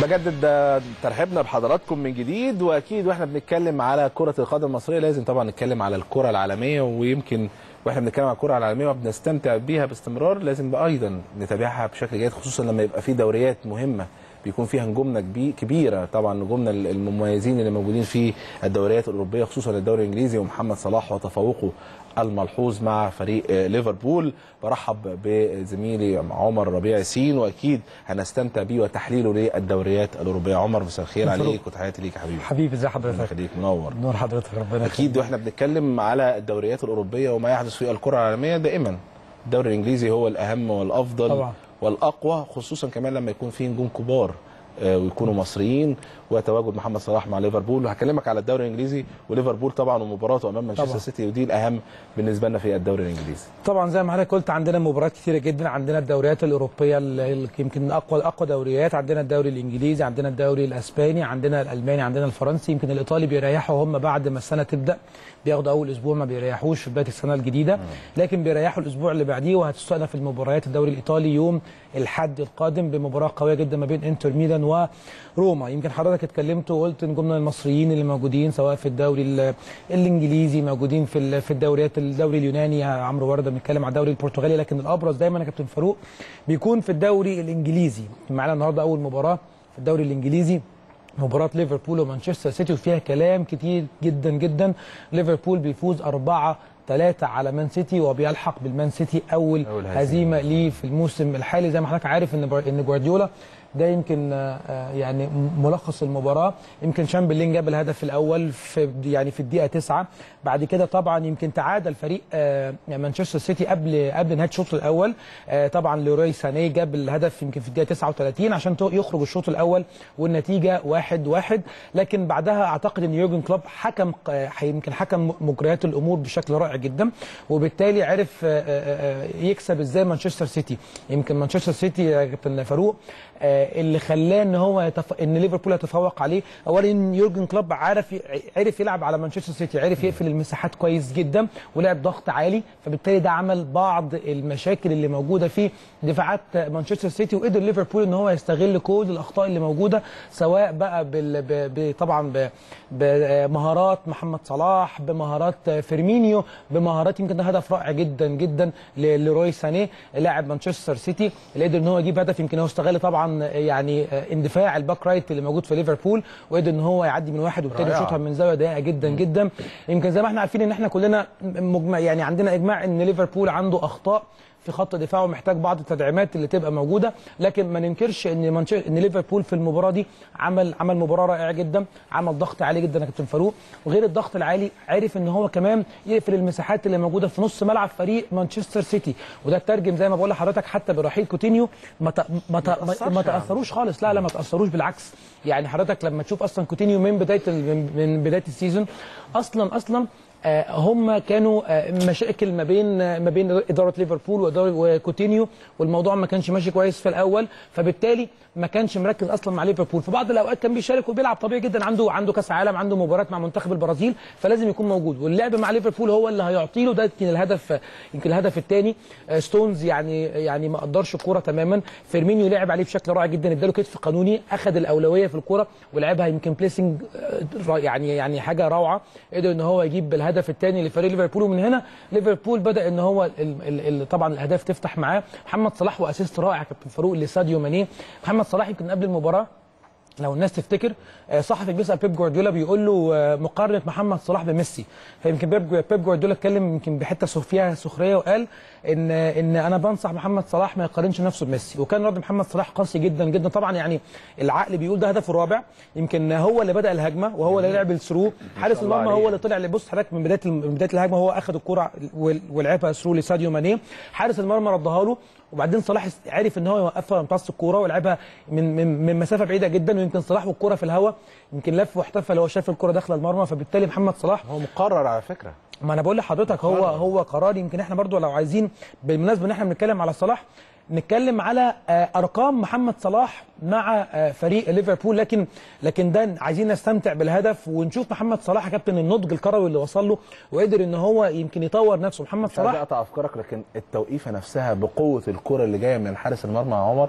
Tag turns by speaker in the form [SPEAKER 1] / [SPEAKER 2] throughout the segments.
[SPEAKER 1] بجدد ترحيبنا بحضراتكم من جديد واكيد واحنا بنتكلم على كره القدم المصريه لازم طبعا نتكلم على الكره العالميه ويمكن واحنا بنتكلم على الكره العالميه وبنستمتع بيها باستمرار لازم بقى ايضا نتابعها بشكل جيد خصوصا لما يبقى في دوريات مهمه بيكون فيها نجومنا كبي- كبيره طبعا نجومنا المميزين اللي موجودين في الدوريات الاوروبيه خصوصا الدوري الانجليزي ومحمد صلاح وتفوقه الملحوظ مع فريق آه، ليفربول برحب بزميلي عمر ربيع ياسين واكيد هنستمتع بيه وتحليله للدوريات الاوروبيه عمر مساء الخير
[SPEAKER 2] مساء
[SPEAKER 1] عليك وتحياتي ليك يا حبيبي
[SPEAKER 2] حبيبي ازي
[SPEAKER 1] ربنا
[SPEAKER 2] حضرتك
[SPEAKER 1] يخليك منور
[SPEAKER 2] نور حضرتك ربنا
[SPEAKER 1] اكيد واحنا بنتكلم على الدوريات الاوروبيه وما يحدث في الكره العالميه دائما الدوري الانجليزي هو الاهم والافضل
[SPEAKER 2] طبعا.
[SPEAKER 1] والاقوى خصوصا كمان لما يكون في نجوم كبار آه، ويكونوا مصريين وتواجد محمد صلاح مع ليفربول وهكلمك على الدوري الانجليزي وليفربول طبعا ومباراته امام مانشستر
[SPEAKER 2] طبعا.
[SPEAKER 1] سيتي ودي الاهم بالنسبه لنا في الدوري الانجليزي
[SPEAKER 2] طبعا زي ما حضرتك قلت عندنا مباريات كتيره جدا عندنا الدوريات الاوروبيه اللي يمكن اقوى اقوى دوريات عندنا الدوري الانجليزي عندنا الدوري الاسباني عندنا الالماني عندنا الفرنسي يمكن الايطالي بيريحوا هم بعد ما السنه تبدا بياخدوا اول اسبوع ما بيريحوش في بدايه السنه الجديده لكن بيريحوا الاسبوع اللي بعديه وهتستأنف المباريات الدوري الايطالي يوم الحد القادم بمباراه قويه جدا ما بين انتر ميلان وروما يمكن حضرتك اتكلمت وقلت نجومنا المصريين اللي موجودين سواء في الدوري ال- الانجليزي موجودين في ال- في الدوريات الدوري اليوناني عمرو ورده بنتكلم على الدوري البرتغالي لكن الابرز دايما يا كابتن فاروق بيكون في الدوري الانجليزي معانا النهارده اول مباراه في الدوري الانجليزي مباراة ليفربول ومانشستر سيتي وفيها كلام كتير جدا جدا ليفربول بيفوز أربعة ثلاثة على مان سيتي وبيلحق بالمان سيتي أول,
[SPEAKER 1] أول
[SPEAKER 2] أول
[SPEAKER 1] هزيمة.
[SPEAKER 2] هزيمة ليه في الموسم الحالي زي ما حضرتك عارف إن بر- إن جوارديولا ده يمكن آه، آه، يعني م- ملخص المباراة يمكن شامبرلين جاب الهدف الأول في يعني في الدقيقة تسعة بعد كده طبعا يمكن تعادل فريق آه، مانشستر سيتي قبل قبل نهاية الشوط الأول آه، طبعا لوروي ساني جاب الهدف يمكن في الدقيقة 39 عشان تو- يخرج الشوط الأول والنتيجة واحد واحد لكن بعدها أعتقد إن يورجن كلوب حكم آه، يمكن حكم مجريات الأمور بشكل رائع جدا وبالتالي عرف آه، آه، آه، يكسب ازاي مانشستر سيتي يمكن مانشستر سيتي يا كابتن فاروق آه، اللي خلاه ان هو يتف... ان ليفربول يتفوق عليه اولا إن يورجن كلوب عارف عرف يلعب على مانشستر سيتي عرف يقفل المساحات كويس جدا ولعب ضغط عالي فبالتالي ده عمل بعض المشاكل اللي موجوده في دفاعات مانشستر سيتي وقدر ليفربول ان هو يستغل كل الاخطاء اللي موجوده سواء بقى بال... ب... ب... طبعا ب... بمهارات محمد صلاح بمهارات فيرمينيو بمهارات يمكن ده هدف رائع جدا جدا ل- لروي ساني لاعب مانشستر سيتي اللي قدر ان هو يجيب هدف يمكن هو استغل طبعا يعني اندفاع الباك رايت اللي موجود في ليفربول وقدر ان هو يعدي من واحد والتاني
[SPEAKER 1] رائعة.
[SPEAKER 2] يشوطها من زاويه ضيقه جدا جدا يمكن زي ما احنا عارفين ان احنا كلنا مجمع يعني عندنا اجماع ان ليفربول عنده اخطاء في خط دفاعه محتاج بعض التدعيمات اللي تبقى موجوده لكن ما ننكرش ان منش... ان ليفربول في المباراه دي عمل عمل مباراه رائعه جدا عمل ضغط عالي جدا يا كابتن فاروق وغير الضغط العالي عرف ان هو كمان يقفل المساحات اللي موجوده في نص ملعب فريق مانشستر سيتي وده ترجم زي ما بقول لحضرتك حتى برحيل كوتينيو ما ت... ما, ت... ما,
[SPEAKER 1] تأثرش
[SPEAKER 2] ما
[SPEAKER 1] يعني.
[SPEAKER 2] تاثروش خالص لا لا ما تاثروش بالعكس يعني حضرتك لما تشوف اصلا كوتينيو من بدايه ال... من- من بدايه السيزون اصلا اصلا آه، هم كانوا آه، مشاكل ما بين آه، ما بين اداره ليفربول وإدارة- وكوتينيو والموضوع ما كانش ماشي كويس في الاول فبالتالي ما كانش مركز اصلا مع ليفربول في بعض الاوقات كان بيشارك وبيلعب طبيعي جدا عنده عنده كاس عالم عنده مباراه مع منتخب البرازيل فلازم يكون موجود واللعب مع ليفربول هو اللي هيعطي له ده يمكن الهدف يمكن الهدف الثاني ستونز يعني يعني ما قدرش الكوره تماما فيرمينيو لعب عليه بشكل رائع جدا اداله كتف قانوني اخذ الاولويه في الكوره ولعبها يمكن بليسنج يعني يعني حاجه روعه قدر ان هو يجيب الهدف الثاني لفريق ليفربول ومن هنا ليفربول بدا ان هو ال ال ال طبعا الاهداف تفتح معاه محمد صلاح واسيست رائع كابتن فاروق لساديو ماني محمد صلاح يمكن قبل المباراه لو الناس تفتكر آه، صحفي بيسال بيب جوارديولا بيقول له آه، مقارنه محمد صلاح بميسي فيمكن بيب بيب جوارديولا اتكلم يمكن بحته سخ- فيها سخريه وقال ان ان انا بنصح محمد صلاح ما يقارنش نفسه بميسي وكان رد محمد صلاح قاسي جدا جدا طبعا يعني العقل بيقول ده هدفه الرابع يمكن هو اللي بدا الهجمه وهو اللي لعب الثرو حارس
[SPEAKER 1] الله
[SPEAKER 2] المرمى
[SPEAKER 1] عليه.
[SPEAKER 2] هو اللي طلع بص حضرتك من بدايه من بدايه الهجمه هو اخذ الكره وال- ولعبها ثرو لساديو ماني حارس المرمى ردها له وبعدين صلاح عرف ان هو يوقفها ويمتص الكوره ويلعبها من من من مسافه بعيده جدا ويمكن صلاح والكوره في الهواء يمكن لف واحتفل هو شاف الكوره داخله المرمى فبالتالي محمد صلاح
[SPEAKER 1] هو مقرر على فكره
[SPEAKER 2] ما انا بقول لحضرتك هو هو قرار يمكن احنا برضو لو عايزين بالمناسبه ان احنا بنتكلم على صلاح نتكلم على آه، ارقام محمد صلاح مع آه، فريق ليفربول لكن لكن ده عايزين نستمتع بالهدف ونشوف محمد صلاح يا كابتن النضج الكروي اللي وصل له وقدر ان هو يمكن يطور نفسه محمد
[SPEAKER 1] مش عايز
[SPEAKER 2] صلاح
[SPEAKER 1] اقطع افكارك لكن التوقيفه نفسها بقوه الكره اللي جايه من حارس المرمى يا عمر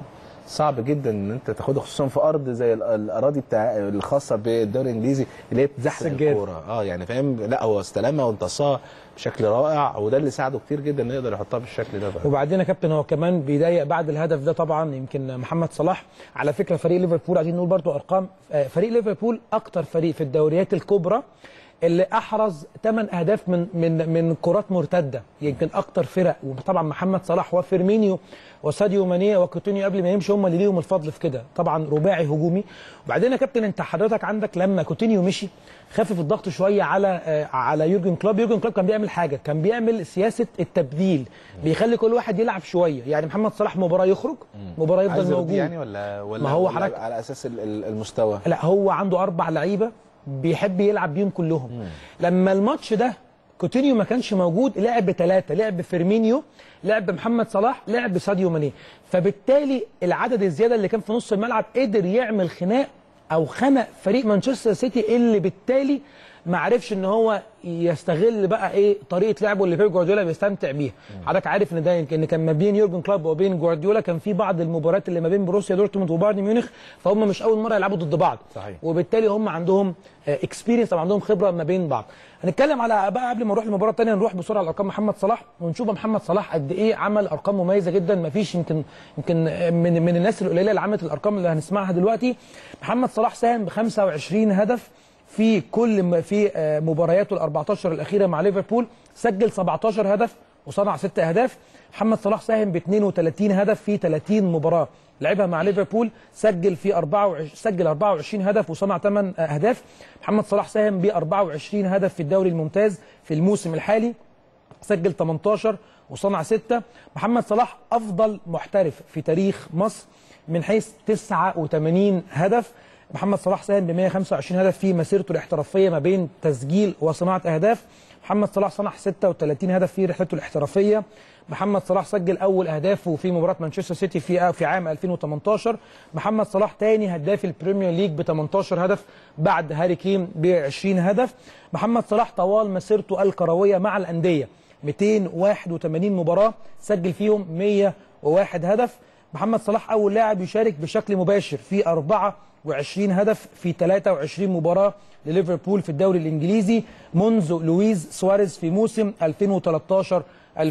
[SPEAKER 1] صعب جدا ان انت تاخدها خصوصا في ارض زي ال- الاراضي بتاع الخاصه بالدوري الانجليزي اللي هي بتزحلق
[SPEAKER 2] سجاد.
[SPEAKER 1] الكوره اه يعني فاهم لا هو استلمها وامتصها بشكل رائع وده اللي ساعده كتير جدا انه يقدر يحطها بالشكل ده بقى.
[SPEAKER 2] وبعدين يا كابتن هو كمان بيضايق بعد الهدف ده طبعا يمكن محمد صلاح على فكره فريق ليفربول عايزين نقول برضو ارقام آه، فريق ليفربول اكتر فريق في الدوريات الكبرى اللي احرز 8 اهداف من من من كرات مرتده يمكن اكتر فرق وطبعا محمد صلاح وفيرمينيو وساديو ماني وكوتينيو قبل ما يمشي هم اللي ليهم الفضل في كده طبعا رباعي هجومي وبعدين يا كابتن انت حضرتك عندك لما كوتينيو مشي خفف الضغط شويه على آه، على يورجن كلوب يورجن كلوب كان بيعمل حاجه كان بيعمل سياسه التبديل بيخلي كل واحد يلعب شويه يعني محمد صلاح مباراه يخرج مباراه
[SPEAKER 1] عايز
[SPEAKER 2] يفضل
[SPEAKER 1] يرضيه
[SPEAKER 2] موجود
[SPEAKER 1] يعني ولا ولا
[SPEAKER 2] ما هو
[SPEAKER 1] ولا
[SPEAKER 2] حضرتك-
[SPEAKER 1] على اساس ال- ال- المستوى
[SPEAKER 2] لا هو عنده اربع لعيبه بيحب يلعب بيهم كلهم لما الماتش ده كوتينيو ما كانش موجود لعب بثلاثه لعب بفيرمينيو لعب بمحمد صلاح لعب بساديو ماني فبالتالي العدد الزياده اللي كان في نص الملعب قدر يعمل خناق او خنق فريق مانشستر سيتي اللي بالتالي ما عرفش ان هو يستغل بقى ايه طريقه لعبه اللي بيب جوارديولا بيستمتع بيها حضرتك عارف ان ده يمكن ان كان ما بين يورجن كلوب وبين جوارديولا كان في بعض المباريات اللي ما بين بروسيا دورتموند وبايرن ميونخ فهم مش اول مره يلعبوا ضد بعض
[SPEAKER 1] صحيح.
[SPEAKER 2] وبالتالي هم عندهم اكسبيرينس او عندهم خبره ما بين بعض هنتكلم على بقى قبل ما نروح للمباراه الثانيه نروح بسرعه على ارقام محمد صلاح ونشوف محمد صلاح قد ايه عمل ارقام مميزه جدا ما فيش يمكن يمكن من من الناس القليله اللي عملت الارقام اللي هنسمعها دلوقتي محمد صلاح ساهم ب 25 هدف في كل م- في آه، مبارياته ال 14 الاخيره مع ليفربول سجل 17 هدف وصنع 6 اهداف محمد صلاح ساهم ب 32 هدف في 30 مباراه لعبها مع ليفربول سجل في 24 سجل 24 هدف وصنع 8 اهداف محمد صلاح ساهم ب 24 هدف في الدوري الممتاز في الموسم الحالي سجل 18 وصنع 6 محمد صلاح افضل محترف في تاريخ مصر من حيث 89 هدف محمد صلاح ساهم ب 125 هدف في مسيرته الاحترافيه ما بين تسجيل وصناعه اهداف محمد صلاح صنع 36 هدف في رحلته الاحترافيه محمد صلاح سجل اول اهدافه في مباراه مانشستر سيتي في في عام 2018 محمد صلاح ثاني هداف البريمير ليج ب 18 هدف بعد هاري كين ب 20 هدف محمد صلاح طوال مسيرته الكرويه مع الانديه 281 مباراه سجل فيهم 101 هدف محمد صلاح اول لاعب يشارك بشكل مباشر في 24 هدف في 23 مباراه لليفربول في الدوري الانجليزي منذ لويز سواريز في موسم 2013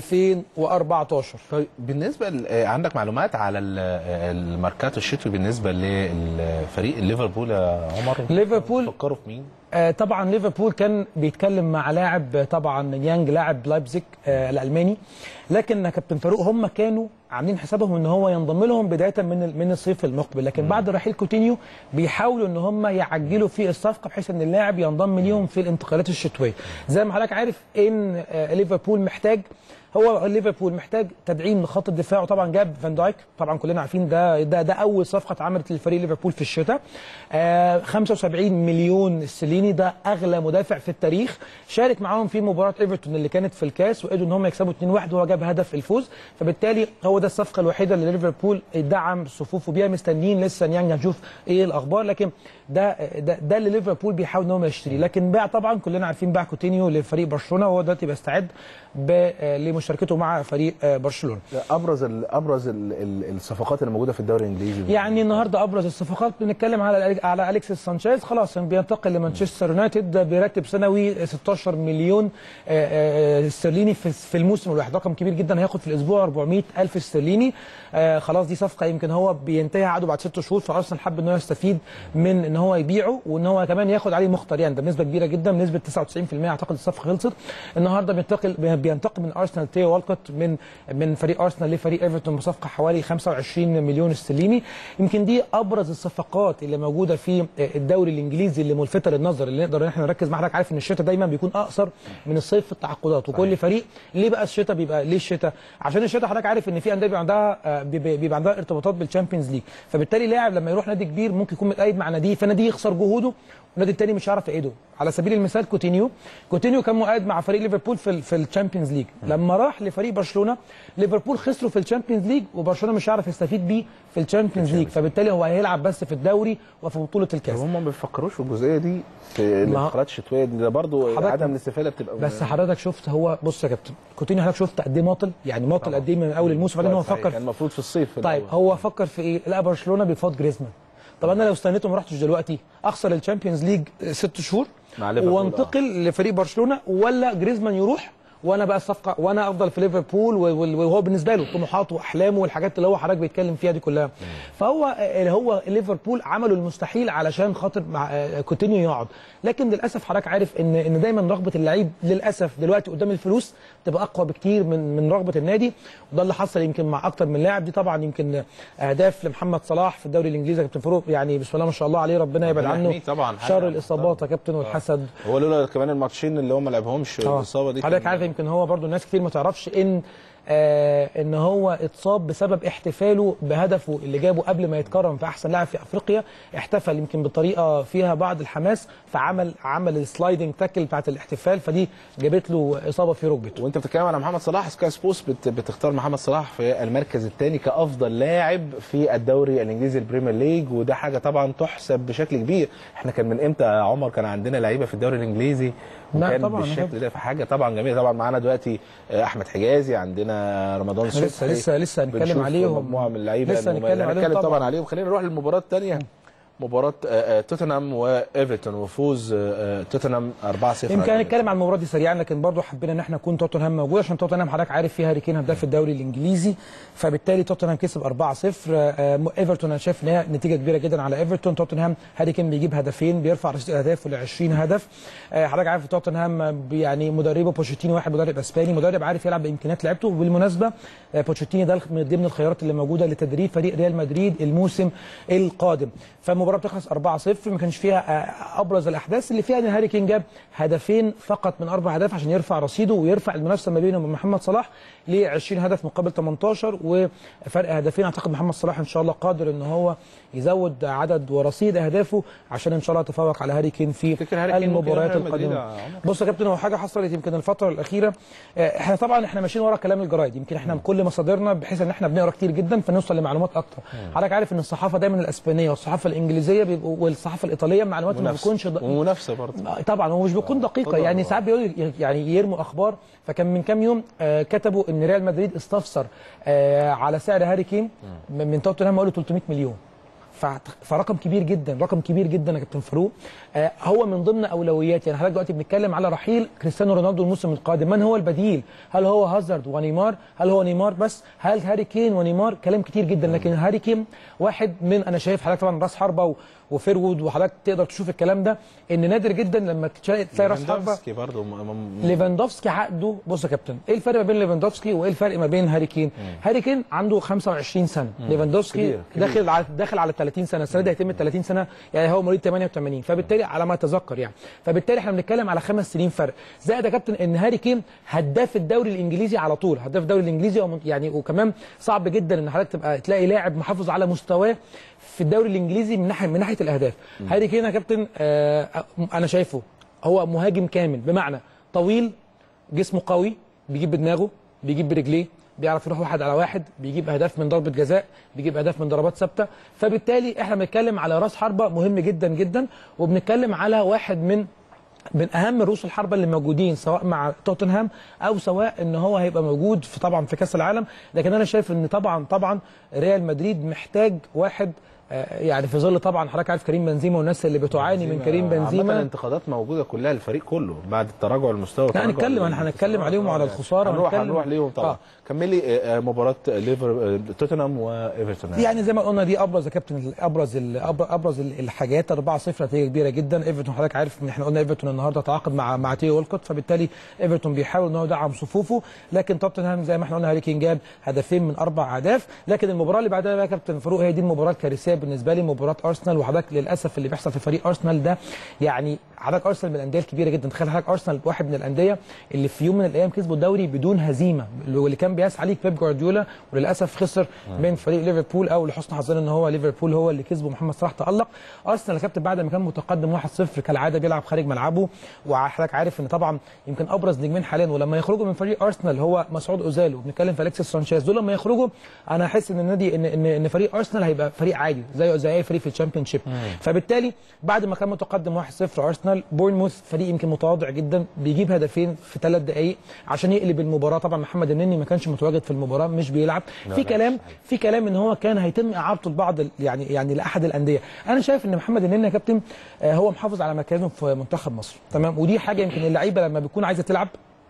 [SPEAKER 2] 2014
[SPEAKER 1] طيب بالنسبه ل- آه، عندك معلومات على ال- آه، الماركات الشتوي بالنسبه للفريق ليفربول يا عمر
[SPEAKER 2] ليفربول
[SPEAKER 1] فكروا في مين؟
[SPEAKER 2] آه طبعا ليفربول كان بيتكلم مع لاعب آه، طبعا يانج لاعب لايبزيج آه الالماني لكن يا كابتن فاروق هم كانوا عاملين حسابهم ان هو ينضم لهم بدايه من ال- من الصيف المقبل لكن بعد رحيل كوتينيو بيحاولوا ان هم يعجلوا في الصفقه بحيث ان اللاعب ينضم ليهم في الانتقالات الشتويه زي ما حضرتك عارف ان آه ليفربول محتاج هو ليفربول محتاج تدعيم لخط الدفاع وطبعا جاب فان دايك طبعا كلنا عارفين ده ده ده اول صفقه اتعملت للفريق ليفربول في الشتاء آه 75 مليون استرليني ده اغلى مدافع في التاريخ شارك معاهم في مباراه ايفرتون اللي كانت في الكاس وقدروا ان هم يكسبوا 2-1 وهو جاب هدف الفوز فبالتالي هو ده الصفقه الوحيده اللي ليفربول دعم صفوفه بيها مستنيين لسه نيانج هنشوف ايه الاخبار لكن ده ده, ده اللي ليفربول بيحاول ان هو يشتري لكن باع طبعا كلنا عارفين باع كوتينيو لفريق برشلونه وهو دلوقتي بيستعد ب- آه، لمشاركته مع فريق آه، برشلونه
[SPEAKER 1] ابرز ال ابرز ال ال الصفقات اللي موجوده في الدوري الانجليزي
[SPEAKER 2] يعني النهارده ابرز الصفقات بنتكلم على على اليكسيس سانشيز خلاص بينتقل لمانشستر يونايتد براتب سنوي 16 مليون آه، آه، استرليني في في الموسم الواحد رقم كبير جدا هياخد في الاسبوع 400 الف استرليني آه، خلاص دي صفقه يمكن هو بينتهي عقده بعد ست شهور فارسنال حب ان هو يستفيد من ان هو يبيعه وان هو كمان ياخد عليه مختار يعني ده بنسبه كبيره جدا بنسبه 99% اعتقد الصفقه خلصت النهارده بينتقل بينتقل من ارسنال تيو والكوت من من فريق ارسنال لفريق ايفرتون بصفقه حوالي 25 مليون استرليني يمكن دي ابرز الصفقات اللي موجوده في الدوري الانجليزي اللي ملفته للنظر اللي نقدر ان احنا نركز مع حضرتك عارف ان الشتاء دايما بيكون اقصر من الصيف في التعاقدات وكل فريق ليه بقى الشتاء بيبقى ليه الشتاء عشان الشتاء حضرتك عارف ان في انديه بيبقى عندها آه، بيبقى بيبقى عندها ارتباطات بالشامبيونز ليج فبالتالي لاعب لما يروح نادي كبير ممكن يكون متقيد مع ناديه فناديه يخسر جهوده والنادي الثاني مش هيعرف يعيده على سبيل المثال كوتينيو كوتينيو كان مؤيد مع فريق ليفربول في ال- في الشامبيونز ليج لما راح لفريق برشلونه ليفربول خسروا في الشامبيونز ليج وبرشلونه مش هيعرف يستفيد بيه في الشامبيونز ليج فبالتالي هو هيلعب بس في الدوري وفي بطوله الكاس
[SPEAKER 1] هم ما بيفكروش في الجزئيه دي في الانتقالات الشتويه دي ده برضه
[SPEAKER 2] حضرتك-
[SPEAKER 1] عدم الاستفاده بتبقى
[SPEAKER 2] بس حضرتك شفت هو بص يا كابتن كوتينيو حضرتك شفت قد ايه ماطل يعني ماطل قد ايه من اول الموسم بعدين هو
[SPEAKER 1] صحيح،
[SPEAKER 2] فكر
[SPEAKER 1] كان المفروض في الصيف في
[SPEAKER 2] طيب
[SPEAKER 1] الأول.
[SPEAKER 2] هو فكر في ايه؟ لا برشلونه بيفاض جريزمان طب انا لو استنيته ما رحتش دلوقتي اخسر الشامبيونز ليج ست شهور
[SPEAKER 1] مع ليفربول،
[SPEAKER 2] وانتقل لفريق برشلونه ولا جريزمان يروح وانا بقى الصفقه وانا افضل في ليفربول و- وال- وهو بالنسبه له طموحاته واحلامه والحاجات اللي هو حضرتك بيتكلم فيها دي كلها فهو اللي هو ليفربول عملوا المستحيل علشان خاطر مع آه، كوتينيو يقعد لكن للاسف حضرتك عارف ان ان دايما رغبه اللعيب للاسف دلوقتي قدام الفلوس تبقى اقوى بكتير من من رغبه النادي وده اللي حصل يمكن مع اكتر من لاعب دي طبعا يمكن اهداف لمحمد صلاح في الدوري الانجليزي يا كابتن فاروق يعني بسم الله ما شاء الله عليه ربنا يبعد
[SPEAKER 1] ربنا
[SPEAKER 2] عنه
[SPEAKER 1] يحميه طبعا، حاجة
[SPEAKER 2] شر الاصابات يا كابتن والحسد
[SPEAKER 1] هو لولا كمان الماتشين اللي هو ما لعبهمش
[SPEAKER 2] آه.
[SPEAKER 1] الاصابه دي
[SPEAKER 2] حضرتك
[SPEAKER 1] كان-
[SPEAKER 2] عارف يمكن هو برضو ناس كتير ما تعرفش ان آه ان هو اتصاب بسبب احتفاله بهدفه اللي جابه قبل ما يتكرم في احسن لاعب في افريقيا احتفل يمكن بطريقه فيها بعض الحماس فعمل عمل السلايدنج تاكل بتاعت الاحتفال فدي جابت له اصابه في ركبته
[SPEAKER 1] وانت بتتكلم على محمد صلاح سكاي سبوس بت بتختار محمد صلاح في المركز الثاني كافضل لاعب في الدوري الانجليزي البريمير ليج وده حاجه طبعا تحسب بشكل كبير احنا كان من امتى يا عمر كان عندنا لعيبه في الدوري الانجليزي
[SPEAKER 2] لا
[SPEAKER 1] وكان
[SPEAKER 2] طبعاً،
[SPEAKER 1] بالشكل ده فحاجه طبعا جميله طبعا معانا دلوقتي آه، احمد حجازي عندنا رمضان
[SPEAKER 2] لسه-
[SPEAKER 1] صبحي
[SPEAKER 2] لسه- لسه هنتكلم
[SPEAKER 1] بنشوف
[SPEAKER 2] عليهم.
[SPEAKER 1] مجموعه من اللعيبه
[SPEAKER 2] لسه
[SPEAKER 1] المميزة.
[SPEAKER 2] هنتكلم عليهم
[SPEAKER 1] هنتكلم طبعا
[SPEAKER 2] طبعاً.
[SPEAKER 1] عليهم خلينا نروح للمباراه الثانيه مباراة آه، آه، توتنهام وايفرتون وفوز آه، آه، توتنهام 4-0
[SPEAKER 2] يمكن
[SPEAKER 1] على
[SPEAKER 2] هنتكلم عن المباراه دي سريعا لكن برضه حبينا ان احنا نكون توتنهام موجود عشان توتنهام حضرتك عارف فيها هاري كين هداف الدوري الانجليزي فبالتالي توتنهام كسب 4-0 آه، ايفرتون انا شايف ان هي نتيجه كبيره جدا على ايفرتون توتنهام هاري كين بيجيب هدفين بيرفع رصيد الاهداف ل 20 هدف آه، حضرتك عارف توتنهام آه، يعني مدربه بوشيتينو واحد مدرب اسباني مدرب عارف يلعب بامكانيات لعبته وبالمناسبه آه، بوشيتينو ده من ضمن الخيارات اللي موجوده لتدريب فريق ريال مدريد الموسم القادم فالمباراه بتخلص 4-0 ما كانش فيها آه، ابرز الاحداث اللي فيها ان هاري كين جاب هدفين فقط من اربع اهداف عشان يرفع رصيده ويرفع المنافسه ما بينه وبين محمد صلاح ل 20 هدف مقابل 18 وفرق هدفين اعتقد محمد صلاح ان شاء الله قادر ان هو يزود عدد ورصيد اهدافه عشان ان شاء الله يتفوق على هاري كين في
[SPEAKER 1] تفتكر هاري كين ممكن
[SPEAKER 2] المباريات
[SPEAKER 1] يروح ريال مدريد
[SPEAKER 2] القادمه
[SPEAKER 1] يا عمر؟
[SPEAKER 2] بص يا كابتن هو حاجه حصلت يمكن الفتره الاخيره آه، احنا طبعا احنا ماشيين ورا كلام الجرايد يمكن احنا كل مصادرنا بحيث ان احنا بنقرا كتير جدا فنوصل لمعلومات اكتر حضرتك عارف ان الصحافه دايما الاسبانيه والصحافه الانجليزيه بيبقوا والصحافه الايطاليه معلومات ما
[SPEAKER 1] منافسة.
[SPEAKER 2] بتكونش د-
[SPEAKER 1] ومنافسه برضه
[SPEAKER 2] آه، طبعا هو مش بيكون دقيقه
[SPEAKER 1] خضر.
[SPEAKER 2] يعني ساعات بيقولوا يعني يرموا اخبار فكان من كام يوم آه، كتبوا ان ريال مدريد استفسر آه، على سعر هاري كين من من توتنهام قالوا 300 مليون فاعت- فرقم كبير جدا رقم كبير جدا يا كابتن فاروق آه، هو من ضمن اولويات يعني حضرتك دلوقتي بنتكلم على رحيل كريستيانو رونالدو الموسم القادم من هو البديل هل هو هازارد ونيمار هل هو نيمار بس هل هاري كين ونيمار كلام كتير جدا لكن هاري كين واحد من انا شايف حضرتك طبعا راس حربه و- وفيرود وحضرتك تقدر تشوف الكلام ده ان نادر جدا لما تلاقي تلاقي راس حربه
[SPEAKER 1] ليفاندوفسكي برضه م- م-
[SPEAKER 2] ليفاندوفسكي عقده بص يا كابتن ايه الفرق ما بين ليفاندوفسكي وايه الفرق ما بين هاري كين هاري كين عنده 25 سنه ليفاندوفسكي
[SPEAKER 1] كبير، كبير.
[SPEAKER 2] داخل على داخل على 30 سنه السنه دي هيتم 30 سنه يعني هو مواليد 88 فبالتالي على ما اتذكر يعني فبالتالي احنا بنتكلم على خمس سنين فرق زائد يا كابتن ان هاري كين هداف الدوري الانجليزي على طول هداف الدوري الانجليزي ومن- يعني وكمان صعب جدا ان حضرتك تبقى تلاقي لاعب محافظ على مستواه في الدوري الانجليزي من ناحيه من ناحيه الاهداف هاري كين يا كابتن آه انا شايفه هو مهاجم كامل بمعنى طويل جسمه قوي بيجيب بدماغه بيجيب برجليه بيعرف يروح واحد على واحد بيجيب اهداف من ضربه جزاء بيجيب اهداف من ضربات ثابته فبالتالي احنا بنتكلم على راس حربه مهم جدا جدا وبنتكلم على واحد من من اهم رؤوس الحربه اللي موجودين سواء مع توتنهام او سواء ان هو هيبقى موجود في طبعا في كاس العالم لكن انا شايف ان طبعا طبعا ريال مدريد محتاج واحد آه، يعني في ظل طبعا حضرتك عارف كريم بنزيما والناس اللي بتعاني من كريم
[SPEAKER 1] عامة
[SPEAKER 2] بنزيما
[SPEAKER 1] الانتقادات موجودة كلها للفريق كله بعد التراجع المستوى
[SPEAKER 2] لا
[SPEAKER 1] وتراجع
[SPEAKER 2] هنتكلم
[SPEAKER 1] ال-
[SPEAKER 2] هنتكلم عليهم وعلى الخساره
[SPEAKER 1] هنروح
[SPEAKER 2] وهنتكلم-
[SPEAKER 1] هنروح ليهم طبعا
[SPEAKER 2] آه.
[SPEAKER 1] كملي آه، آه، مباراة ليفر آه، توتنهام وايفرتون
[SPEAKER 2] يعني زي ما قلنا دي ابرز يا كابتن ابرز ال- أبر- ابرز ال- الحاجات 4-0 نتيجه كبيره جدا ايفرتون حضرتك عارف ان احنا قلنا ايفرتون النهارده تعاقد مع مع تيو وولكوت فبالتالي ايفرتون بيحاول ان هو يدعم صفوفه لكن توتنهام زي ما احنا قلنا هاري كين جاب هدفين من اربع اهداف لكن المباراه اللي بعدها بقى يا كابتن فاروق هي دي المباراه الكارثيه بالنسبه لي مباراه ارسنال وحضرتك للاسف اللي بيحصل في فريق ارسنال ده يعني حضرتك ارسنال من الانديه الكبيره جدا تخيل حضرتك ارسنال واحد من الانديه اللي في يوم من الايام كسبوا الدوري بدون هزيمه واللي كان بيسعى عليه بيب جوارديولا وللاسف خسر من فريق ليفربول او لحسن حظنا ان هو ليفربول هو اللي كسبه محمد صلاح تالق ارسنال يا كابتن بعد ما كان متقدم 1-0 كالعاده بيلعب خارج ملعبه وحضرتك عارف ان طبعا يمكن ابرز نجمين حاليا ولما يخرجوا من فريق ارسنال هو مسعود اوزيل وبنتكلم في اليكسيس سانشيز دول لما يخرجوا انا احس ان النادي ان ان ان فريق ارسنال هيبقى فريق عادي زي زي اي فريق في الشامبيون شيب فبالتالي بعد ما كان متقدم 1-0 ارسنال بورنموث فريق يمكن متواضع جدا بيجيب هدفين في ثلاث دقائق عشان يقلب المباراه طبعا محمد النني ما كانش متواجد في المباراه مش بيلعب في كلام في كلام ان هو كان هيتم اعارته لبعض ال- يعني يعني لاحد الانديه انا شايف ان محمد النني يا كابتن آه، هو محافظ على مكانه في منتخب مصر تمام ودي حاجه يمكن اللعيبه لما بتكون عايزه تلعب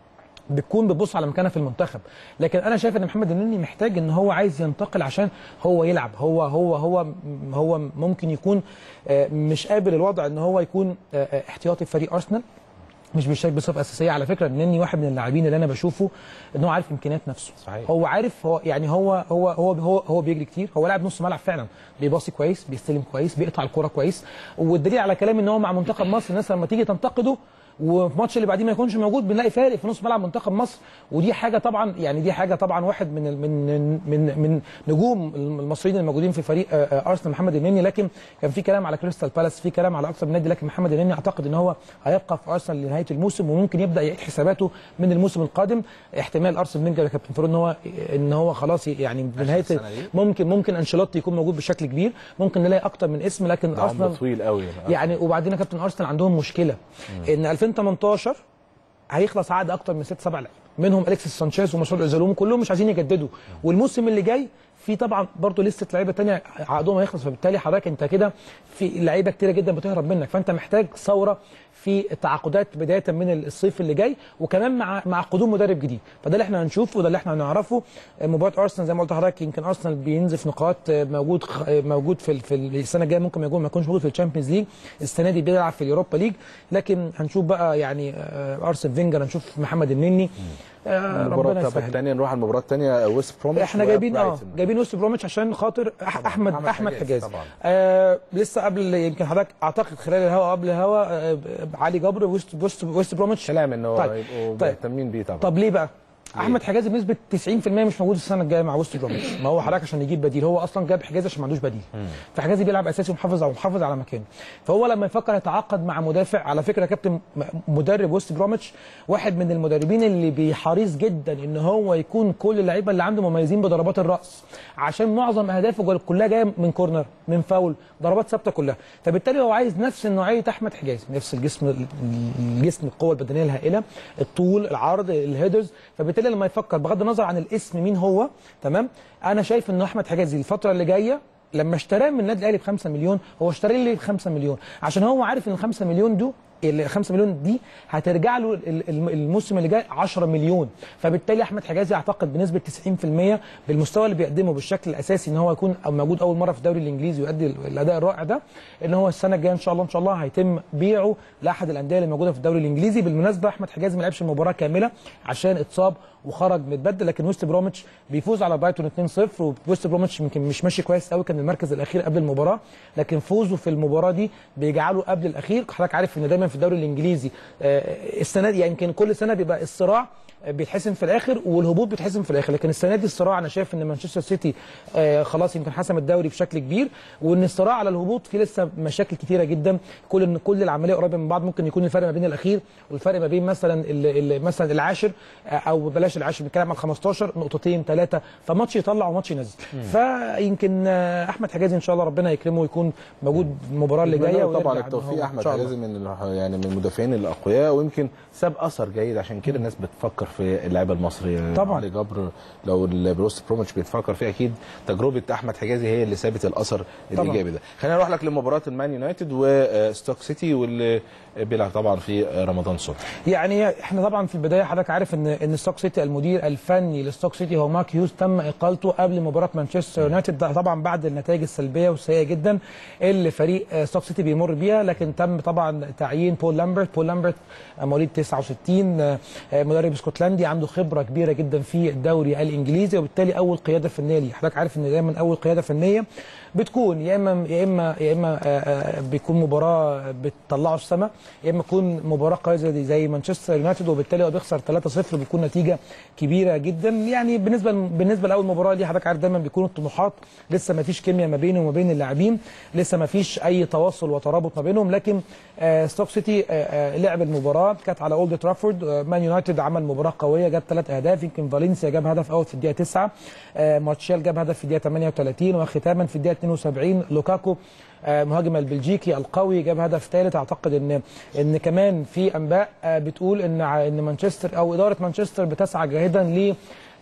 [SPEAKER 2] بتكون بتبص على مكانها في المنتخب لكن انا شايف ان محمد النني محتاج ان هو عايز ينتقل عشان هو يلعب هو هو هو هو ممكن يكون آه، مش قابل الوضع ان هو يكون آه، آه، احتياطي في فريق ارسنال مش بيشارك بصفه اساسيه على فكره النني واحد من اللاعبين اللي انا بشوفه ان هو عارف امكانيات نفسه
[SPEAKER 1] صحيح.
[SPEAKER 2] هو عارف هو يعني هو هو هو هو, هو بيجري كتير هو لاعب نص ملعب فعلا بيباصي كويس بيستلم كويس بيقطع الكره كويس والدليل على كلامي ان هو مع منتخب مصر الناس لما تيجي تنتقده وفي الماتش اللي بعديه ما يكونش موجود بنلاقي فارق في نص ملعب منتخب مصر ودي حاجه طبعا يعني دي حاجه طبعا واحد من ال- من من من نجوم المصريين الموجودين في فريق آه، آه، ارسنال محمد النني لكن كان في كلام على كريستال بالاس في كلام على اكثر من نادي لكن محمد النني اعتقد ان هو هيبقى في ارسنال لنهايه الموسم وممكن يبدا يعيد حساباته من الموسم القادم احتمال ارسنال فينجر يا كابتن فاروق ان هو ان هو خلاص يعني بنهايه
[SPEAKER 1] السنة دي؟
[SPEAKER 2] ممكن ممكن انشيلوتي يكون موجود بشكل كبير ممكن نلاقي اكتر من اسم لكن
[SPEAKER 1] ده عمر
[SPEAKER 2] ارسنال
[SPEAKER 1] طويل قوي
[SPEAKER 2] يعني وبعدين يا كابتن ارسنال عندهم مشكله ان 2018 هيخلص عقد اكتر من ست سبع لعيبه منهم اليكسيس سانشيز ومسعود اوزيل كلهم مش عايزين يجددوا والموسم اللي جاي في طبعا برضه لسه لعيبه تانية عقدهم هيخلص فبالتالي حضرتك انت كده في لعيبه كتيره جدا بتهرب منك فانت محتاج ثوره في التعاقدات بدايه من الصيف اللي جاي وكمان مع مع قدوم مدرب جديد فده اللي احنا هنشوفه وده اللي احنا هنعرفه مباراه ارسنال زي ما قلت لحضرتك يمكن ارسنال بينزف نقاط موجود خ- موجود في ال- في السنه الجايه ممكن يكون ما يكونش موجود في الشامبيونز ليج السنه دي بيلعب في اليوروبا ليج لكن هنشوف بقى يعني آه، ارسن فينجر هنشوف محمد النني آه،
[SPEAKER 1] المباراه
[SPEAKER 2] ربنا
[SPEAKER 1] طب
[SPEAKER 2] يسهل
[SPEAKER 1] الثانيه نروح على المباراه الثانيه ويست بروميتش
[SPEAKER 2] احنا جايبين اه
[SPEAKER 1] وبرايتون.
[SPEAKER 2] جايبين وست بروميتش عشان خاطر أح- احمد
[SPEAKER 1] أحمد
[SPEAKER 2] احمد
[SPEAKER 1] حجازي
[SPEAKER 2] حجازي
[SPEAKER 1] طبعاً.
[SPEAKER 2] آه لسه قبل يمكن حضرتك اعتقد خلال الهوا قبل الهوا آه علي جبر وست وست وست بروميتش
[SPEAKER 1] كلام ان هو
[SPEAKER 2] طيب.
[SPEAKER 1] يبقوا
[SPEAKER 2] طيب.
[SPEAKER 1] مهتمين بيه طبعا
[SPEAKER 2] طب ليه بقى؟ احمد حجازي بنسبه 90% مش موجود السنه الجايه مع وست بروميتش ما هو حضرتك عشان يجيب بديل هو اصلا جاب حجازي عشان ما عندوش بديل فحجازي بيلعب اساسي ومحافظ على محافظ على مكانه فهو لما يفكر يتعاقد مع مدافع على فكره يا كابتن م- مدرب وست بروميتش واحد من المدربين اللي بيحريص جدا ان هو يكون كل اللعيبه اللي عنده مميزين بضربات الراس عشان معظم اهدافه جول- كلها جايه من كورنر من فاول ضربات ثابته كلها فبالتالي هو عايز نفس نوعيه احمد حجازي نفس الجسم الجسم القوه البدنيه الهائله الطول العرض الهيدرز فبالتالي لما يفكر بغض النظر عن الاسم مين هو تمام انا شايف ان احمد حجازي الفتره اللي جايه لما اشتراه من النادي الاهلي ب 5 مليون هو اشتراه ليه ب 5 مليون عشان هو عارف ان ال 5 مليون دول ال 5 مليون دي هترجع له ال- ال- الموسم اللي جاي 10 مليون فبالتالي احمد حجازي اعتقد بنسبه 90% بالمستوى اللي بيقدمه بالشكل الاساسي ان هو يكون موجود اول مره في الدوري الانجليزي ويؤدي الاداء الرائع ده ان هو السنه الجايه ان شاء الله ان شاء الله هيتم بيعه لاحد الانديه اللي موجوده في الدوري الانجليزي بالمناسبه احمد حجازي ما لعبش المباراه كامله عشان اتصاب وخرج متبدل لكن ويست بروميتش بيفوز على برايتون 2-0 وويست بروميتش يمكن مش ماشي كويس قوي كان المركز الاخير قبل المباراه لكن فوزه في المباراه دي بيجعله قبل الاخير حضرتك عارف ان دايما في الدوري الانجليزي آه، السنه دي يعني يمكن كل سنه بيبقى الصراع بيتحسم في الاخر والهبوط بيتحسم في الاخر لكن السنه دي الصراع انا شايف ان مانشستر سيتي آه خلاص يمكن حسم الدوري بشكل كبير وان الصراع على الهبوط فيه لسه مشاكل كتيره جدا كل ان كل العمليه قريبه من بعض ممكن يكون الفرق ما بين الاخير والفرق ما بين مثلا ال ال مثلا العاشر آه، او بلاش العاشر بنتكلم عن 15 نقطتين ثلاثه فماتش يطلع وماتش ينزل فيمكن آه، احمد حجازي ان شاء الله ربنا يكرمه ويكون موجود المباراه اللي جايه
[SPEAKER 1] نتمنى له طبعا
[SPEAKER 2] ويرجع إن هو
[SPEAKER 1] التوفيق
[SPEAKER 2] إن
[SPEAKER 1] احمد
[SPEAKER 2] شاء الله.
[SPEAKER 1] حجازي من ال- يعني من المدافعين الاقوياء ويمكن ساب اثر جيد عشان كده الناس بتفكر في اللعيبه المصريه
[SPEAKER 2] طبعاً.
[SPEAKER 1] علي جبر لو البروست بروميتش بيتفكر فيه اكيد تجربه احمد حجازي هي اللي سابت الاثر
[SPEAKER 2] طبعاً.
[SPEAKER 1] الايجابي ده خلينا نروح لك لمباراه المان يونايتد وستوك سيتي واللي بيلعب طبعا في رمضان صبحي
[SPEAKER 2] يعني احنا طبعا في البدايه حضرتك عارف ان ان ستوك سيتي المدير الفني لستوك سيتي هو مارك هيوز تم اقالته قبل مباراه مانشستر يونايتد ده طبعا بعد النتائج السلبيه والسيئه جدا اللي فريق آه، ستوك سيتي بيمر بيها لكن تم طبعا تعيين بول لامبرت بول لامبرت آه، مواليد 69 آه، آه، مدرب اسكتلندي الاسكتلندي عنده خبره كبيره جدا في الدوري الانجليزي وبالتالي اول قياده فنيه ليه حضرتك عارف ان دايما اول قياده فنيه بتكون يا اما يا اما يا اما آه، آه، بيكون مباراه بتطلعه السما يا اما تكون مباراه قويه زي زي مانشستر يونايتد وبالتالي هو بيخسر 3-0 بيكون نتيجه كبيره جدا يعني بالنسبه بالنسبه لاول مباراه دي حضرتك عارف دايما بيكون الطموحات لسه ما فيش كيمياء ما بينه وما بين اللاعبين لسه ما فيش اي تواصل وترابط ما بينهم لكن آه، ستوك سيتي آه، آه، لعب المباراه كانت على اولد ترافورد آه، مان يونايتد عمل مباراه قويه جاب ثلاث اهداف يمكن فالنسيا جاب هدف اول في الدقيقه 9 آه، مارتشال جاب هدف في الدقيقه 38 وختاما في الدقيقه 72 لوكاكو آه، مهاجم البلجيكي القوي جاب هدف ثالث اعتقد ان ان كمان في انباء آه، بتقول ان ع- ان مانشستر او اداره مانشستر بتسعى جاهدا ل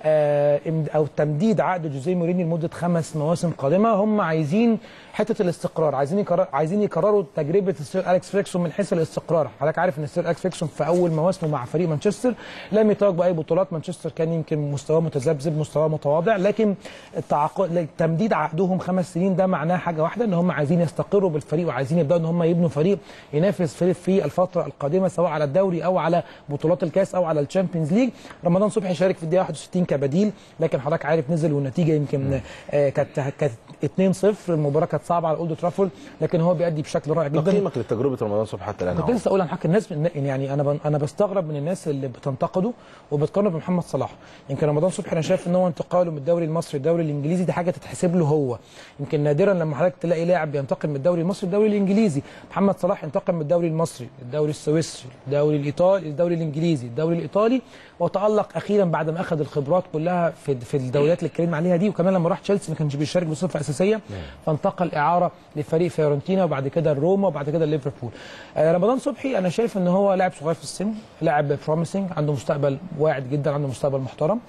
[SPEAKER 2] آه، إمد- او تمديد عقد جوزيه مورينيو لمده خمس مواسم قادمه هم عايزين حته الاستقرار عايزين يكرر عايزين يكرروا تجربه السير اليكس فيكسون من حيث الاستقرار حضرتك عارف ان السير اليكس فيكسون في اول مواسمه مع فريق مانشستر لم يتوج باي بطولات مانشستر كان يمكن مستواه متذبذب مستواه متواضع لكن التعاقد تمديد عقدهم خمس سنين ده معناه حاجه واحده ان هم عايزين يستقروا بالفريق وعايزين يبداوا ان هم يبنوا فريق ينافس في في الفتره القادمه سواء على الدوري او على بطولات الكاس او على الشامبيونز ليج رمضان صبحي شارك في الدقيقه 61 كبديل لكن حضرتك عارف نزل والنتيجه يمكن آه، كانت كانت 2-0 المباراه كانت صعبه على اولد ترافورد لكن هو بيأدي بشكل رائع جدا
[SPEAKER 1] تقييمك لتجربه رمضان صبحي حتى الان
[SPEAKER 2] كنت
[SPEAKER 1] أهو.
[SPEAKER 2] لسه اقول عن حق الناس يعني انا ب- انا بستغرب من الناس اللي بتنتقده وبتقارنه بمحمد صلاح يمكن رمضان صبحي انا شايف ان هو انتقاله من الدوري المصري للدوري الانجليزي دي حاجه تتحسب له هو يمكن نادرا لما حضرتك تلاقي لاعب بينتقل من الدوري المصري للدوري الانجليزي محمد صلاح انتقل من الدوري المصري للدوري السويسري الدوري الايطالي الدوري الانجليزي الدوري الايطالي وتالق اخيرا بعد ما اخذ الخبرات كلها في في الدوريات اللي اتكلمنا عليها دي وكمان لما راح تشيلسي ما كانش بيشارك بصفه اساسيه فانتقل اعاره لفريق فيورنتينا وبعد كده روما وبعد كده ليفربول آه، رمضان صبحي انا شايف ان هو لاعب صغير في السن لاعب بروميسنج عنده مستقبل واعد جدا عنده مستقبل محترم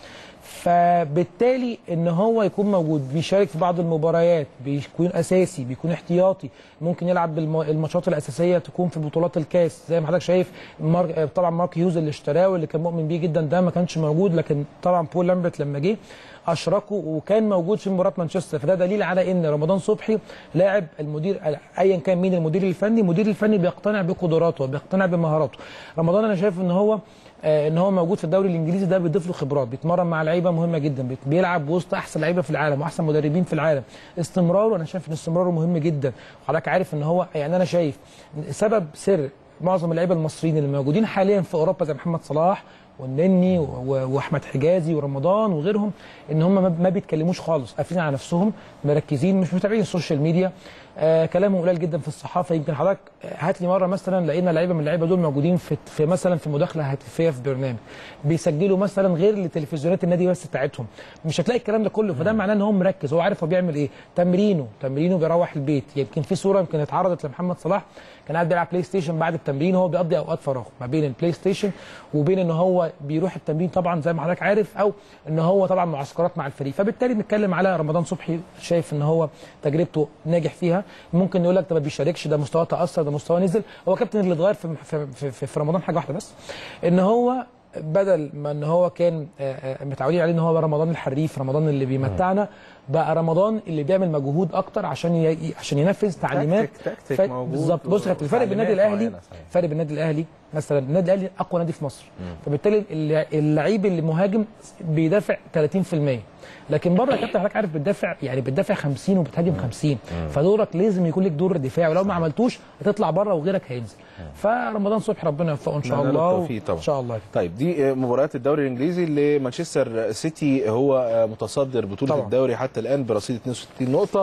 [SPEAKER 2] فبالتالي ان هو يكون موجود بيشارك في بعض المباريات بيكون اساسي بيكون احتياطي ممكن يلعب بالم- الماتشات الاساسيه تكون في بطولات الكاس زي ما حضرتك شايف مارك آه، طبعا مارك هيوز اللي اشتراه واللي كان مؤمن بيه جدا ده ما كانش موجود لكن طبعا بول لامبرت لما جه اشركه وكان موجود في مباراه مانشستر فده دليل على ان رمضان صبحي لاعب المدير ايا كان مين المدير الفني المدير الفني بيقتنع بقدراته بيقتنع بمهاراته رمضان انا شايف ان هو آه، ان هو موجود في الدوري الانجليزي ده بيضيف له خبرات بيتمرن مع لعيبه مهمه جدا بيت- بيلعب وسط احسن لعيبه في العالم واحسن مدربين في العالم استمراره انا شايف ان استمراره مهم جدا وحضرتك عارف ان هو يعني انا شايف سبب سر معظم اللعيبه المصريين اللي موجودين حاليا في اوروبا زي محمد صلاح والنني و- و- واحمد حجازي ورمضان وغيرهم ان هم ما- ما بيتكلموش خالص قافلين على نفسهم مركزين مش متابعين السوشيال ميديا آه كلامهم قليل جدا في الصحافه يمكن حضرتك آه، هات لي مره مثلا لقينا لعيبه من اللعيبه دول موجودين في, في مثلا في مداخله هاتفيه في برنامج بيسجلوا مثلا غير لتلفزيونات النادي بس بتاعتهم مش هتلاقي الكلام ده كله فده معناه ان هو مركز هو عارف هو بيعمل ايه تمرينه تمرينه بيروح البيت يمكن في صوره يمكن اتعرضت لمحمد صلاح كان قاعد بيلعب بلاي ستيشن بعد التمرين هو بيقضي اوقات فراغ ما بين البلاي ستيشن وبين ان هو بيروح التمرين طبعا زي ما حضرتك عارف او ان هو طبعا معسكرات مع الفريق فبالتالي بنتكلم على رمضان صبحي شايف ان هو تجربته ناجح فيها ممكن يقول لك ده ما بيشاركش ده مستواه تاثر ده مستواه نزل هو كابتن اللي اتغير في, في, في, في رمضان حاجه واحده بس ان هو بدل ما ان هو كان آه، آه، متعودين عليه ان هو رمضان الحريف رمضان اللي بيمتعنا بقى رمضان اللي بيعمل مجهود اكتر عشان ي... عشان ينفذ تعليمات
[SPEAKER 1] تكتيك- تكتيك
[SPEAKER 2] ف-
[SPEAKER 1] موجود
[SPEAKER 2] بالظبط بص يا كابتن، الفرق بين النادي
[SPEAKER 1] وتعليمات
[SPEAKER 2] الاهلي
[SPEAKER 1] معينة، صحيح.
[SPEAKER 2] فرق بين النادي الاهلي مثلا النادي الاهلي اقوى نادي في مصر فبالتالي الل- اللعيب اللي مهاجم بيدافع 30% لكن بره يا كابتن حضرتك عارف بتدافع يعني بتدافع 50 وبتهاجم 50 فدورك لازم يكون لك دور دفاعي ولو ما عملتوش هتطلع بره وغيرك هينزل فرمضان صبحي ربنا يوفقه ان شاء
[SPEAKER 1] نتمنى له
[SPEAKER 2] الله
[SPEAKER 1] التوفيق طبعا.
[SPEAKER 2] ان شاء الله
[SPEAKER 1] طيب دي مباريات الدوري الانجليزي اللي مانشستر سيتي هو متصدر بطوله
[SPEAKER 2] طبعا.
[SPEAKER 1] الدوري حتى الان برصيد 62 نقطه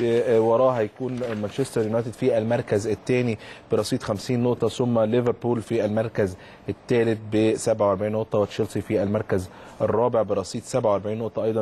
[SPEAKER 1] وراه هيكون مانشستر يونايتد في المركز الثاني برصيد 50 نقطه ثم ليفربول في المركز الثالث ب 47 نقطه وتشيلسي في المركز الرابع برصيد 47 نقطه ايضا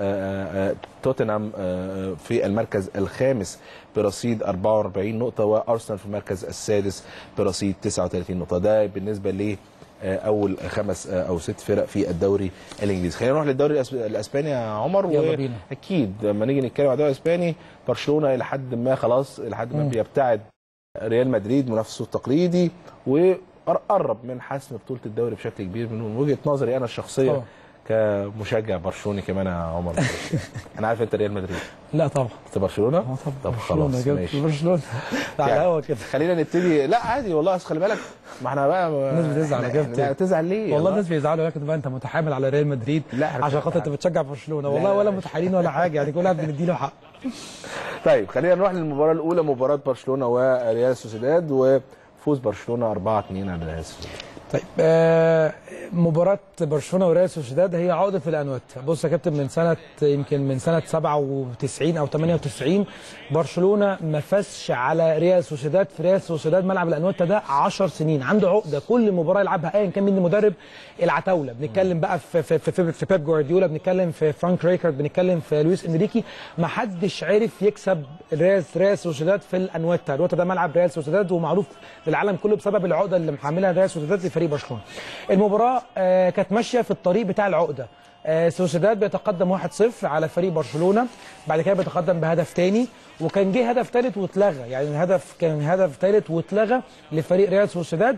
[SPEAKER 1] وتوتنهام في المركز الخامس برصيد 44 نقطه وارسنال في المركز السادس برصيد 39 نقطه ده بالنسبه ل اول خمس او ست فرق في الدوري الانجليزي خلينا نروح للدوري الأس- الاسباني يا عمر
[SPEAKER 2] يلا بينا.
[SPEAKER 1] واكيد لما نيجي نتكلم على الدوري الاسباني برشلونه الى حد ما خلاص الى حد ما بيبتعد ريال مدريد منافسه التقليدي وقرب من حسم بطوله الدوري بشكل كبير من وجهه نظري انا الشخصيه
[SPEAKER 2] طبعا.
[SPEAKER 1] كمشجع برشلوني كمان يا عمر انا عارف انت ريال مدريد
[SPEAKER 2] لا طبعا
[SPEAKER 1] انت برشلونه
[SPEAKER 2] اه طبعا
[SPEAKER 1] طب خلاص
[SPEAKER 2] برشلونة كده.
[SPEAKER 1] ماشي
[SPEAKER 2] برشلونه على
[SPEAKER 1] يعني
[SPEAKER 2] الهوا كده
[SPEAKER 1] خلينا نبتدي لا عادي والله اصل خلي بالك ما احنا بقى
[SPEAKER 2] الناس بتزعل يا
[SPEAKER 1] إحنا-
[SPEAKER 2] كابتن.
[SPEAKER 1] لا، تزعل ليه
[SPEAKER 2] والله الناس بيزعلوا لكن بقى انت متحامل على ريال مدريد
[SPEAKER 1] لا، إحنا
[SPEAKER 2] عشان
[SPEAKER 1] مش
[SPEAKER 2] خاطر انت
[SPEAKER 1] متحامل.
[SPEAKER 2] بتشجع برشلونه
[SPEAKER 1] لا،
[SPEAKER 2] والله
[SPEAKER 1] لا،
[SPEAKER 2] ولا
[SPEAKER 1] لا.
[SPEAKER 2] متحايلين ولا حاجه يعني كل واحد بنديله حق
[SPEAKER 1] طيب خلينا نروح للمباراه الاولى مباراه برشلونه وريال سوسيداد وفوز برشلونه 4 2 على ريال سوسيداد
[SPEAKER 2] طيب آه مباراة برشلونة وريال سوسيداد هي عقدة الأنوات بص يا كابتن من سنة يمكن من سنة 97 أو 98 برشلونة ما فازش على ريال سوسيداد في ريال سوسيداد ملعب الأنوات ده 10 سنين عنده عقدة كل مباراة يلعبها أيا كان مين المدرب العتاولة بنتكلم بقى في في في, في, في بيب جوارديولا بنتكلم في فرانك ريكارد بنتكلم في لويس انريكي ما حدش عرف يكسب ريال ريال سوسيداد في الأنوتا الأنوتا ده ملعب ريال سوسيداد ومعروف للعالم كله بسبب العقدة اللي محملها ريال سوسيداد لفريق برشلونة المباراة آه كانت ماشية في الطريق بتاع العقدة آه سوسيداد بيتقدم 1-0 على فريق برشلونة بعد كده بيتقدم بهدف تاني وكان جه هدف ثالث واتلغى يعني الهدف كان هدف ثالث واتلغى لفريق ريال سوسيداد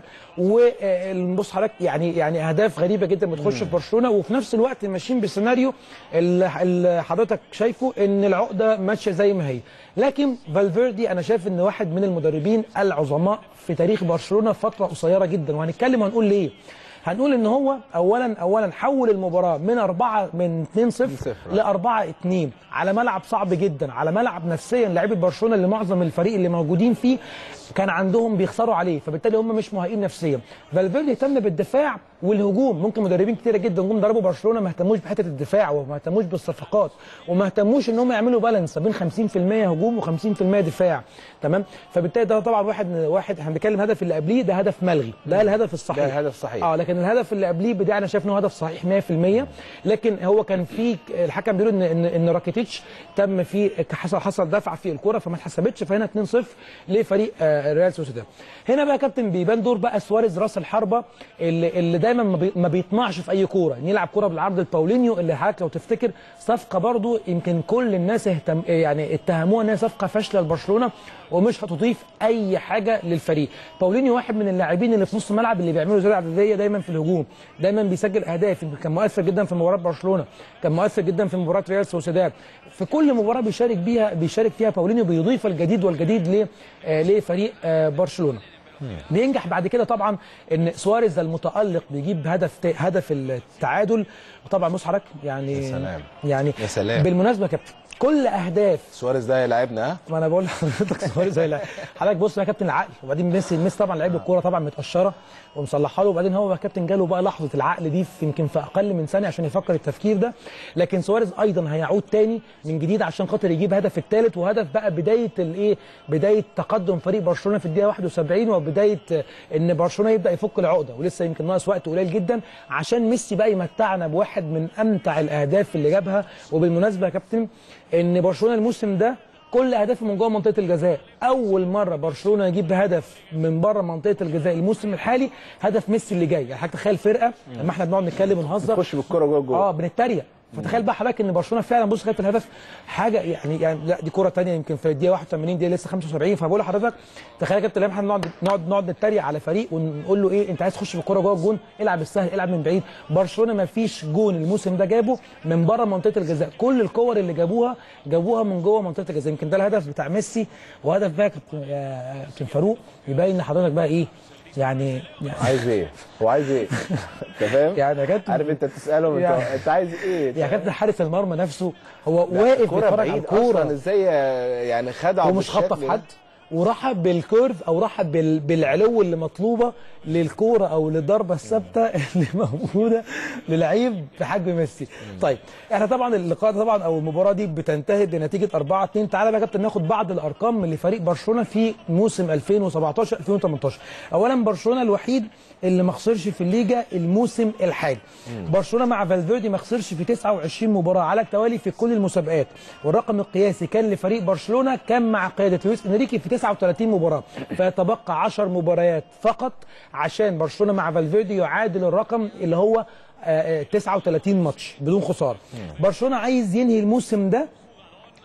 [SPEAKER 2] وبص حضرتك يعني يعني اهداف غريبه جدا بتخش في برشلونه وفي نفس الوقت ماشيين بسيناريو اللي اللي حضرتك شايفه ان العقده ماشيه زي ما هي لكن فالفيردي انا شايف ان واحد من المدربين العظماء في تاريخ برشلونه فتره قصيره جدا وهنتكلم وهنقول ليه هنقول ان هو اولا اولا حول المباراه من 4 من 2 0 ل 4 2 على ملعب صعب جدا على ملعب نفسيا لعيبه برشلونه اللي معظم الفريق اللي موجودين فيه كان عندهم بيخسروا عليه فبالتالي هم مش مهيئين نفسيا فالفيردي اهتم بالدفاع والهجوم ممكن مدربين كتيره جدا جم ضربوا برشلونه ما اهتموش بحته الدفاع وما اهتموش بالصفقات وما اهتموش ان هم يعملوا بالانس بين 50% هجوم و50% دفاع تمام فبالتالي ده طبعا واحد واحد احنا بنتكلم الهدف اللي قبليه ده هدف ملغي ده الهدف الصحيح
[SPEAKER 1] ده الهدف الصحيح.
[SPEAKER 2] اه لكن الهدف اللي قبليه ده انا شايف انه هدف صحيح 100% لكن هو كان في الحكم بيقول ان ان, إن راكيتيتش تم في حصل حصل دفع في الكره فما اتحسبتش فهنا 2-0 لفريق آه ريال سوسيداد هنا بقى يا كابتن بيبان دور بقى سواريز راس الحربه اللي, اللي دايما ما, بي ما بيطمعش في اي كوره يلعب كوره بالعرض الباولينيو اللي حضرتك لو تفتكر صفقه برضو يمكن كل الناس اهتم يعني اتهموها انها صفقه فاشله لبرشلونه ومش هتضيف اي حاجه للفريق باولينيو واحد من اللاعبين اللي في نص الملعب اللي بيعملوا زي العدديه دايما في الهجوم دايما بيسجل اهداف كان مؤثر جدا في مباراه برشلونه كان مؤثر جدا في مباراه ريال سوسيداد في كل مباراه بيشارك بيها بيشارك فيها باولينيو بيضيف الجديد والجديد ل آه لفريق آه برشلونه بينجح بعد كده طبعا ان سواريز المتالق بيجيب هدف هدف التعادل وطبعا بص حضرتك يعني
[SPEAKER 1] يا سلام.
[SPEAKER 2] يعني
[SPEAKER 1] يا سلام.
[SPEAKER 2] بالمناسبه يا كابتن كل اهداف
[SPEAKER 1] سواريز ده يلعبنا ها
[SPEAKER 2] ما انا بقول لحضرتك سؤال زي لا حضرتك بص يا كابتن العقل وبعدين ميسي ميسي طبعا لعيب الكوره طبعا متقشره ومصلحها له وبعدين هو يا كابتن جاله بقى لحظه العقل دي في يمكن في اقل من ثانيه عشان يفكر التفكير ده لكن سواريز ايضا هيعود تاني من جديد عشان خاطر يجيب هدف الثالث وهدف بقى بدايه الايه بدايه تقدم فريق برشلونه في الدقيقه 71 وبدايه ان برشلونه يبدا يفك العقده ولسه يمكن ناقص وقت قليل جدا عشان ميسي بقى يمتعنا بواحد من امتع الاهداف اللي جابها وبالمناسبه يا كابتن ان برشلونه الموسم ده كل اهدافه من جوه منطقه الجزاء اول مره برشلونه يجيب هدف من بره منطقه الجزاء الموسم الحالي هدف ميسي اللي جاي يعني حضرتك تخيل فرقه لما احنا بنقعد نتكلم ونهزر
[SPEAKER 1] تخش بالكره جوه الجول
[SPEAKER 2] اه بنتريق فتخيل بقى حضرتك ان برشلونه فعلا بص كانت الهدف حاجه يعني يعني لا دي كره ثانيه يمكن في الدقيقه 81 دي لسه 75 فبقول لحضرتك تخيل يا كابتن لما احنا نقعد نقعد نقعد نتريق على فريق ونقول له ايه انت عايز تخش بالكره جوه الجون العب السهل العب من بعيد برشلونه ما فيش جون الموسم ده جابه من بره منطقه الجزاء كل الكور اللي جابوها جابوها من جوه منطقه الجزاء يمكن ده الهدف بتاع ميسي وهدف بقى كابتن يا كابتن فاروق يبين لحضرتك بقى ايه يعني, يعني
[SPEAKER 1] عايز ايه هو عايز ايه انت فاهم
[SPEAKER 2] يعني يا كابتن
[SPEAKER 1] عارف انت تساله انت,
[SPEAKER 2] يعني-
[SPEAKER 1] انت عايز ايه
[SPEAKER 2] يا كابتن حارس المرمى نفسه هو واقف
[SPEAKER 1] كوره
[SPEAKER 2] بيتفرج على
[SPEAKER 1] بعيد
[SPEAKER 2] الكوره
[SPEAKER 1] اصلا ازاي يعني خدعه
[SPEAKER 2] ومش خطف حد وراح بالكيرف او راح بال... بالعلو اللي مطلوبه للكوره او للضربه الثابته اللي موجوده للعيب في حجم ميسي. طيب احنا طبعا اللقاء ده طبعا او المباراه دي بتنتهي بنتيجه 4 2 تعالى بقى يا كابتن ناخد بعض الارقام من لفريق برشلونه في موسم 2017 2018. اولا برشلونه الوحيد اللي ما خسرش في الليجا الموسم الحالي. برشلونه مع فالفيردي ما خسرش في 29 مباراه على التوالي في كل المسابقات والرقم القياسي كان لفريق برشلونه كان مع قياده لويس انريكي في 39 مباراه فيتبقى 10 مباريات فقط عشان برشلونه مع فالفيردي يعادل الرقم اللي هو آه، آه، 39 ماتش بدون خساره برشلونه عايز ينهي الموسم ده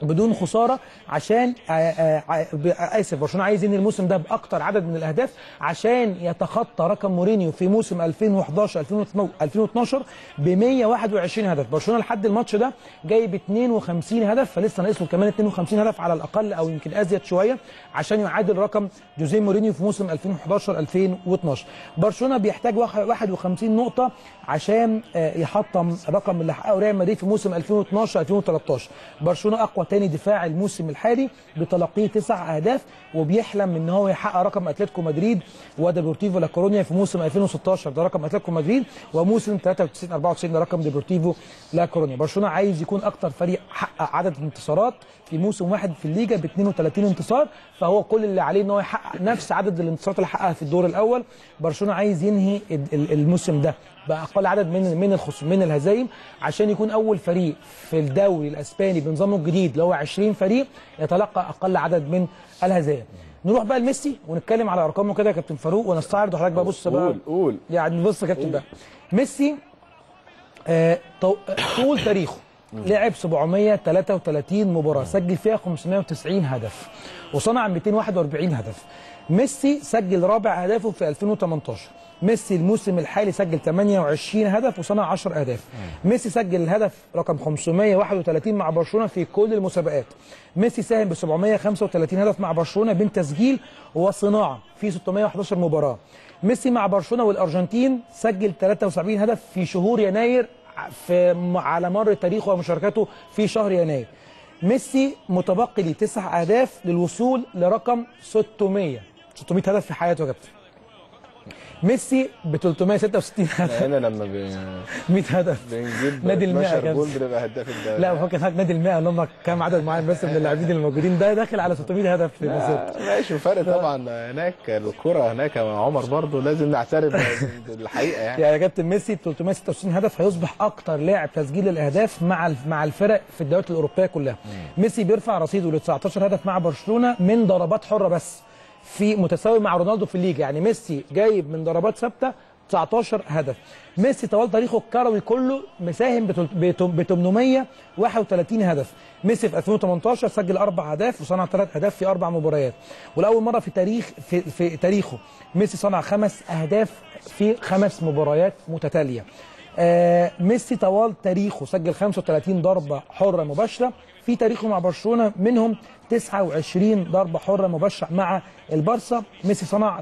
[SPEAKER 2] بدون خساره عشان آه، آه، آه، ب- اسف برشلونه عايز ينهي الموسم ده باكتر عدد من الاهداف عشان يتخطى رقم مورينيو في موسم 2011 2012 ب 121 هدف برشلونه لحد الماتش ده جايب 52 هدف فلسه ناقص له كمان 52 هدف على الاقل او يمكن ازيد شويه عشان يعادل رقم جوزيه مورينيو في موسم 2011 2012 برشلونه بيحتاج واحد- 51 نقطه عشان آه، يحطم الرقم اللي حققه ريال مدريد في موسم 2012 2013 برشلونه اقوى تاني دفاع الموسم الحالي بتلقيه تسع اهداف وبيحلم ان هو يحقق رقم اتلتيكو مدريد وديبورتيفو لا كورونيا في موسم 2016 ده رقم اتلتيكو مدريد وموسم 93 94 ده رقم ديبورتيفو لا كورونيا برشلونه عايز يكون اكتر فريق حقق عدد انتصارات في موسم واحد في الليجا ب 32 انتصار فهو كل اللي عليه ان هو يحقق نفس عدد الانتصارات اللي حققها في الدور الاول برشلونه عايز ينهي ال- ال- الموسم ده باقل عدد من من الخصوم من الهزايم عشان يكون اول فريق في الدوري الاسباني بنظامه الجديد اللي هو 20 فريق يتلقى اقل عدد من الهزايم نروح بقى لميسي ونتكلم على ارقامه كده يا كابتن فاروق ونستعرض وحضرتك بقى بص بقى
[SPEAKER 1] قول قول
[SPEAKER 2] يعني بص يا كابتن بقى ميسي آه، طو- طول تاريخه لعب 733 مباراة سجل فيها 590 هدف وصنع 241 هدف ميسي سجل رابع أهدافه في 2018 ميسي الموسم الحالي سجل 28 هدف وصنع 10 أهداف ميسي سجل الهدف رقم 531 مع برشلونة في كل المسابقات ميسي ساهم ب 735 هدف مع برشلونة بين تسجيل وصناعة في 611 مباراة ميسي مع برشلونه والارجنتين سجل 73 هدف في شهور يناير في على مر تاريخه ومشاركته في شهر يناير ميسي متبقي ليه تسع اهداف للوصول لرقم 600 600 هدف في حياته يا كابتن ميسي ب 366 هدف
[SPEAKER 1] هنا لما ب...
[SPEAKER 2] 100 هدف
[SPEAKER 1] بنجيب
[SPEAKER 2] نادي المئة
[SPEAKER 1] 12
[SPEAKER 2] كان-
[SPEAKER 1] جول بنبقى هداف الدوري
[SPEAKER 2] لا هو كان هناك نادي المئة اللي هم كام عدد معين بس من اللاعبين اللي موجودين ده داخل على 600 هدف في مسيرته
[SPEAKER 1] آه، ماشي وفرق طبعا هناك الكرة هناك يا عمر برضو لازم نعترف بالحقيقة يعني
[SPEAKER 2] يعني يا كابتن ميسي 366 هدف هيصبح اكتر لاعب تسجيل الاهداف مع ال- مع الفرق في الدوريات الاوروبيه كلها ميسي بيرفع رصيده ل 19 هدف مع برشلونه من ضربات حره بس في متساوي مع رونالدو في الليجا يعني ميسي جايب من ضربات ثابته 19 هدف ميسي طوال تاريخه الكروي كله مساهم ب 831 هدف ميسي في 2018 سجل اربع اهداف وصنع ثلاث اهداف في اربع مباريات ولاول مره في تاريخ في, في تاريخه ميسي صنع خمس اهداف في خمس مباريات متتاليه آه ميسي طوال تاريخه سجل 35 ضربه حره مباشره في تاريخه مع برشلونه منهم 29 ضربه حره مباشره مع البارسا ميسي صنع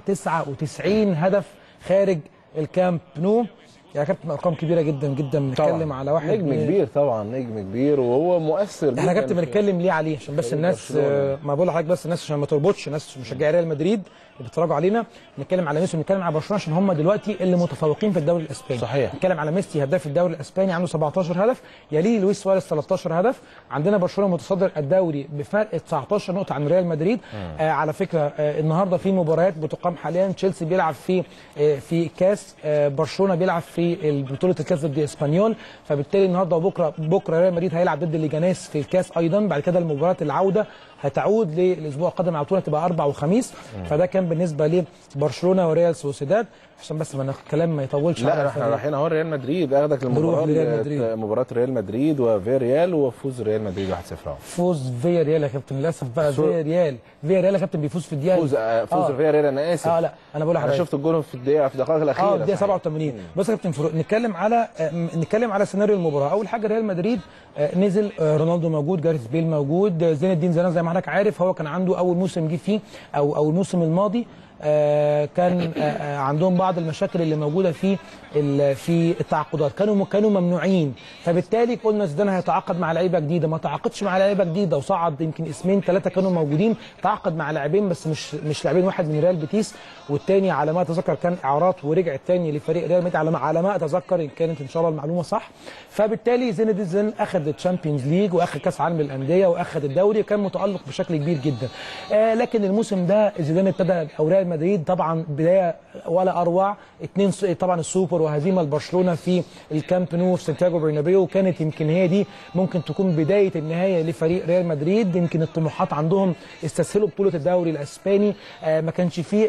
[SPEAKER 2] 99 هدف خارج الكامب نو يا كابتن ارقام كبيره جدا جدا بنتكلم على واحد
[SPEAKER 1] نجم
[SPEAKER 2] من-
[SPEAKER 1] كبير طبعا نجم كبير وهو مؤثر
[SPEAKER 2] احنا
[SPEAKER 1] جداً
[SPEAKER 2] كابتن
[SPEAKER 1] في-
[SPEAKER 2] بنتكلم ليه عليه عشان بس
[SPEAKER 1] فريق
[SPEAKER 2] الناس
[SPEAKER 1] برشلونة.
[SPEAKER 2] آه، ما بقول لحضرتك بس الناس عشان ما تربطش ناس مشجعي ريال مدريد اللي بيتفرجوا علينا بنتكلم على ميسي ونتكلم على برشلونه عشان هم دلوقتي اللي متفوقين في الدوري الاسباني
[SPEAKER 1] صحيح.
[SPEAKER 2] نتكلم على ميسي هداف الدوري الاسباني عنده 17 هدف يليه لويس سواريز 13 هدف عندنا برشلونه متصدر الدوري بفرق 19 نقطه عن ريال مدريد آه على فكره آه النهارده في مباريات بتقام حاليا تشيلسي بيلعب في آه في كاس آه برشلونه بيلعب في بطوله الكاس ضد اسبانيول فبالتالي النهارده وبكره بكره ريال مدريد هيلعب ضد ليجانيس في الكاس ايضا بعد كده المباراه العوده هتعود للاسبوع القادم على طول هتبقى اربع وخميس فده كان بالنسبه لبرشلونه وريال سوسيداد عشان بس ما الكلام ما يطولش على
[SPEAKER 1] لا احنا
[SPEAKER 2] الفريق.
[SPEAKER 1] رايحين اهو ريال مدريد اخدك
[SPEAKER 2] نروح
[SPEAKER 1] لمباراه
[SPEAKER 2] لريال مدريد.
[SPEAKER 1] مباراه ريال مدريد وفيريال وفوز ريال مدريد 1-0 اهو
[SPEAKER 2] فوز فيا ريال يا كابتن للاسف بقى
[SPEAKER 1] فوز-
[SPEAKER 2] فيا ريال فيا ريال يا كابتن بيفوز في الدقيقه
[SPEAKER 1] فوز آه، فوز
[SPEAKER 2] آه.
[SPEAKER 1] فيريال انا اسف
[SPEAKER 2] اه لا انا بقول
[SPEAKER 1] انا
[SPEAKER 2] لحضرتك
[SPEAKER 1] شفت الجول في الدقيقه في الدقائق الاخيره
[SPEAKER 2] اه الدقيقه
[SPEAKER 1] صحيح.
[SPEAKER 2] 87 بص يا كابتن فاروق نتكلم على آه، م- نتكلم على سيناريو المباراه اول حاجه ريال مدريد آه، نزل آه، رونالدو موجود جاريث بيل موجود آه، زين الدين زيدان زي ما حضرتك عارف هو كان عنده اول موسم جه فيه او او الموسم الماضي آه، كان آه، آه، عندهم بعض المشاكل اللي موجوده في ال- في التعاقدات كانوا كانوا ممنوعين فبالتالي قلنا زيدان هيتعاقد مع لعيبه جديده ما تعاقدش مع لعيبه جديده وصعد يمكن اسمين ثلاثه كانوا موجودين تعاقد مع لاعبين بس مش مش لاعبين واحد من ريال بيتيس والتاني على ما اتذكر كان اعارات ورجع التاني لفريق ريال مدريد على ما على ما اتذكر ان كانت ان شاء الله المعلومه صح فبالتالي زين الدين زيدان اخذ الشامبيونز ليج واخذ كاس عالم للانديه واخذ الدوري كان متالق بشكل كبير جدا آه لكن الموسم ده زيدان ابتدى او ريال مدريد طبعا بدايه ولا اروع اثنين طبعا السوبر وهزيمه لبرشلونه في الكامب نو في سانتياغو برنابيو كانت يمكن هي دي ممكن تكون بدايه النهايه لفريق ريال مدريد يمكن الطموحات عندهم استسهلوا بطوله الدوري الاسباني آه ما كانش فيه اي تدعيم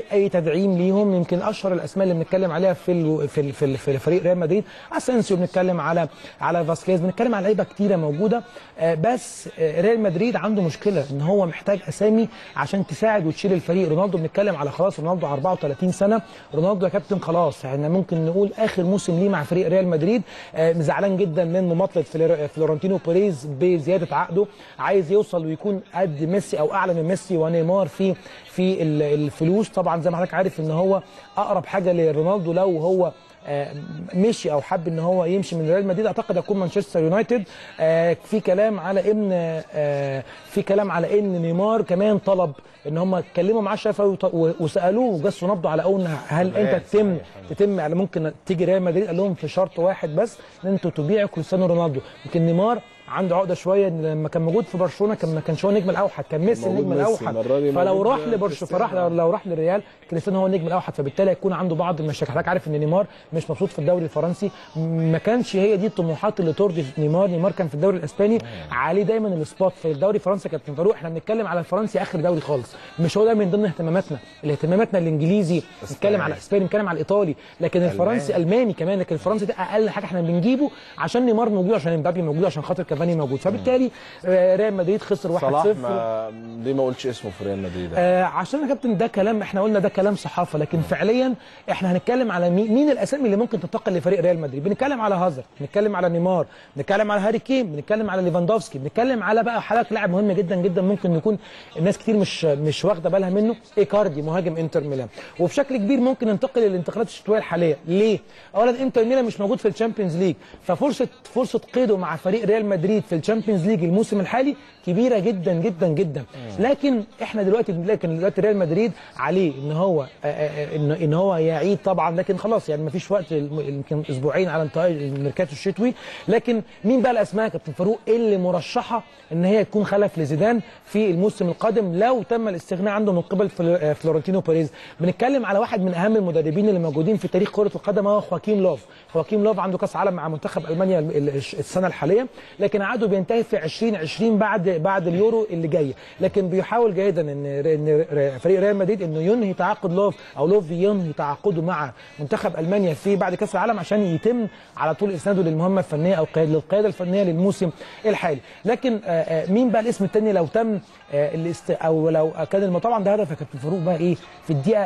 [SPEAKER 2] تدعيم ليهم يمكن اشهر الاسماء اللي بنتكلم عليها في ال في ال في, ال في فريق ريال مدريد اسينسيو بنتكلم على على فاسكيز بنتكلم على لعيبه كتيره موجوده آه، بس آه، ريال مدريد عنده مشكله ان هو محتاج اسامي عشان تساعد وتشيل الفريق رونالدو بنتكلم على خلاص رونالدو 34 سنه رونالدو يا كابتن خلاص احنا ممكن نقول اخر موسم ليه مع فريق ريال مدريد آه، زعلان جدا من مماطله فلور- فلورنتينو بيريز بزياده عقده عايز يوصل ويكون قد ميسي او اعلى من ميسي ونيمار في في ال- الفلوس طبعا زي ما حضرتك عارف ان هو اقرب حاجه لرونالدو لو هو آه، مشي او حب ان هو يمشي من ريال مدريد اعتقد هيكون مانشستر يونايتد آه، في كلام على ان آه، في كلام على ان نيمار كمان طلب ان هم اتكلموا معاه شافه وط- و- وسالوه وجسوا نبضه على اول هل
[SPEAKER 1] تمام،
[SPEAKER 2] انت تتم
[SPEAKER 1] صحيح.
[SPEAKER 2] تتم يعني ممكن تيجي ريال مدريد قال لهم في شرط واحد بس ان انتوا تبيعوا كريستيانو رونالدو يمكن نيمار عنده عقده شويه إن لما كان موجود في برشلونه كان ما كانش هو النجم الاوحد كان ميسي
[SPEAKER 1] موجود
[SPEAKER 2] النجم
[SPEAKER 1] ميسي،
[SPEAKER 2] الاوحد
[SPEAKER 1] المرة دي
[SPEAKER 2] فلو
[SPEAKER 1] موجود
[SPEAKER 2] راح لبرشلونه
[SPEAKER 1] كريستيانو.
[SPEAKER 2] فراح لو راح للريال كريستيانو هو النجم الاوحد فبالتالي هيكون عنده بعض المشاكل حضرتك عارف ان نيمار مش مبسوط في الدوري الفرنسي ما كانش هي دي الطموحات اللي ترضي نيمار نيمار كان في الدوري الاسباني عليه دايما السبوت في الدوري الفرنسي يا كابتن فاروق احنا بنتكلم على الفرنسي اخر دوري خالص مش هو ده من ضمن اهتماماتنا اللي اهتماماتنا الانجليزي نتكلم على اسباني نتكلم على الايطالي لكن الفرنسي الماني كمان لكن الفرنسي ده اقل حاجه احنا بنجيبه عشان نيمار موجود عشان امبابي موجود عشان خاطر كافاني موجود فبالتالي آه، ريال مدريد خسر 1-0
[SPEAKER 1] صلاح ما ليه ما قلتش اسمه في ريال مدريد
[SPEAKER 2] آه عشان يا كابتن ده كلام احنا قلنا ده كلام صحافه لكن فعليا احنا هنتكلم على مين, مين الاسامي اللي ممكن تنتقل لفريق ريال مدريد بنتكلم على هازارد بنتكلم على نيمار بنتكلم على هاري كين بنتكلم على ليفاندوفسكي بنتكلم على بقى حضرتك لاعب مهم جدا جدا ممكن يكون الناس كتير مش مش واخده بالها منه ايكاردي مهاجم انتر ميلان وبشكل كبير ممكن ننتقل للانتقالات الشتويه الحاليه ليه اولا انتر ميلان مش موجود في الشامبيونز ليج ففرصه فرصه قيده مع فريق ريال مدريد في الشامبيونز ليج الموسم الحالي كبيره جدا جدا جدا لكن احنا دلوقتي لكن دلوقتي ريال مدريد عليه ان هو آه، آه، ان ان هو يعيد طبعا لكن خلاص يعني ما فيش وقت الم- يمكن اسبوعين على انتهاء الميركاتو الشتوي لكن مين بقى الاسماء يا كابتن فاروق اللي مرشحه ان هي تكون خلف لزيدان في الموسم القادم لو تم الاستغناء عنه من قبل فل- آه، فلورنتينو بيريز بنتكلم على واحد من اهم المدربين اللي موجودين في تاريخ كره القدم هو خواكيم لوف خواكيم لوف عنده كاس عالم مع منتخب المانيا ال- ال- السنه الحاليه لكن عقده بينتهي في 2020 بعد بعد اليورو اللي جاي لكن بيحاول جيدا ان ان فريق ريال مدريد انه ينهي تعاقد لوف او لوف ينهي تعاقده مع منتخب المانيا في بعد كاس العالم عشان يتم على طول اسناده للمهمه الفنيه او قياد للقياده الفنيه للموسم الحالي لكن آه، آه، مين بقى الاسم الثاني لو تم آه، الاست او لو كان الم- طبعا ده هدف يا كابتن فاروق بقى ايه في الدقيقه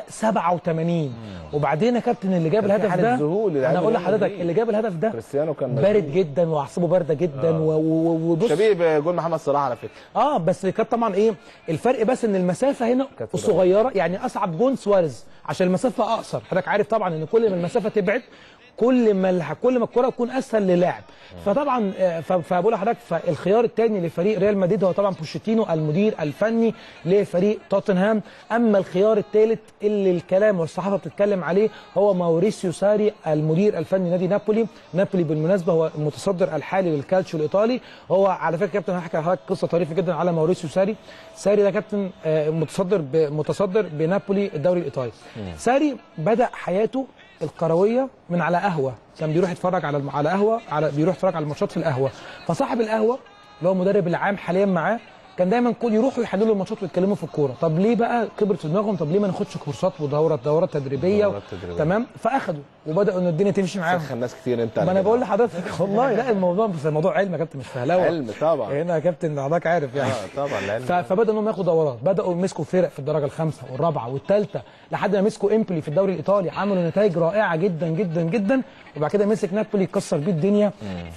[SPEAKER 2] 87 وبعدين يا كابتن اللي جاب
[SPEAKER 1] كان في
[SPEAKER 2] الهدف
[SPEAKER 1] حالة
[SPEAKER 2] ده
[SPEAKER 1] ذهول للاعب
[SPEAKER 2] انا اقول
[SPEAKER 1] ريال
[SPEAKER 2] لحضرتك
[SPEAKER 1] مدريد.
[SPEAKER 2] اللي جاب الهدف ده
[SPEAKER 1] كريستيانو كان
[SPEAKER 2] بارد
[SPEAKER 1] مشغول.
[SPEAKER 2] جدا واعصابه بارده جدا و- و- وبص
[SPEAKER 1] شبيه بجول محمد صلاح على فكره
[SPEAKER 2] اه بس كانت طبعا ايه الفرق بس ان المسافه هنا
[SPEAKER 1] كانت
[SPEAKER 2] الصغيره يعني اصعب جون سواريز عشان المسافه اقصر حضرتك عارف طبعا ان كل ما المسافه تبعد كل ما الح- كل ما الكره تكون اسهل للاعب فطبعا آه، ف- فبقول لحضرتك فالخيار الثاني لفريق ريال مدريد هو طبعا بوشيتينو المدير الفني لفريق توتنهام اما الخيار الثالث اللي الكلام والصحافه بتتكلم عليه هو ماوريسيو ساري المدير الفني نادي نابولي نابولي بالمناسبه هو المتصدر الحالي للكالتشيو الايطالي هو على فكره كابتن هحكي لحضرتك قصه طريفه جدا على ماوريسيو ساري ساري ده كابتن آه، متصدر ب- متصدر بنابولي الدوري الايطالي ساري بدا حياته الكرويه من على قهوه كان بيروح يتفرج على الم- على قهوه على بيروح يتفرج على الماتشات في القهوه فصاحب القهوه اللي هو المدرب العام حاليا معاه كان دايما كل يروحوا يحللوا الماتشات ويتكلموا في الكوره طب ليه بقى كبرت في دماغهم طب ليه ما ناخدش كورسات ودورات دورات تدريبيه
[SPEAKER 1] دورات تدريبية.
[SPEAKER 2] تمام فاخدوا وبداوا ان الدنيا تمشي معاهم
[SPEAKER 1] سخن ناس كتير انت
[SPEAKER 2] ما
[SPEAKER 1] على
[SPEAKER 2] انا
[SPEAKER 1] كده.
[SPEAKER 2] بقول لحضرتك والله لا الموضوع بس الموضوع علم يا كابتن مش فهلاوه
[SPEAKER 1] علم طبعا
[SPEAKER 2] هنا يا كابتن حضرتك عارف يعني
[SPEAKER 1] اه طبعا العلم
[SPEAKER 2] ف- فبداوا انهم ياخدوا دورات بداوا يمسكوا فرق في الدرجه الخامسه والرابعه والثالثه لحد ما مسكوا امبولي في الدوري الايطالي عملوا نتائج رائعه جدا جدا جدا وبعد كده مسك نابولي كسر بيه الدنيا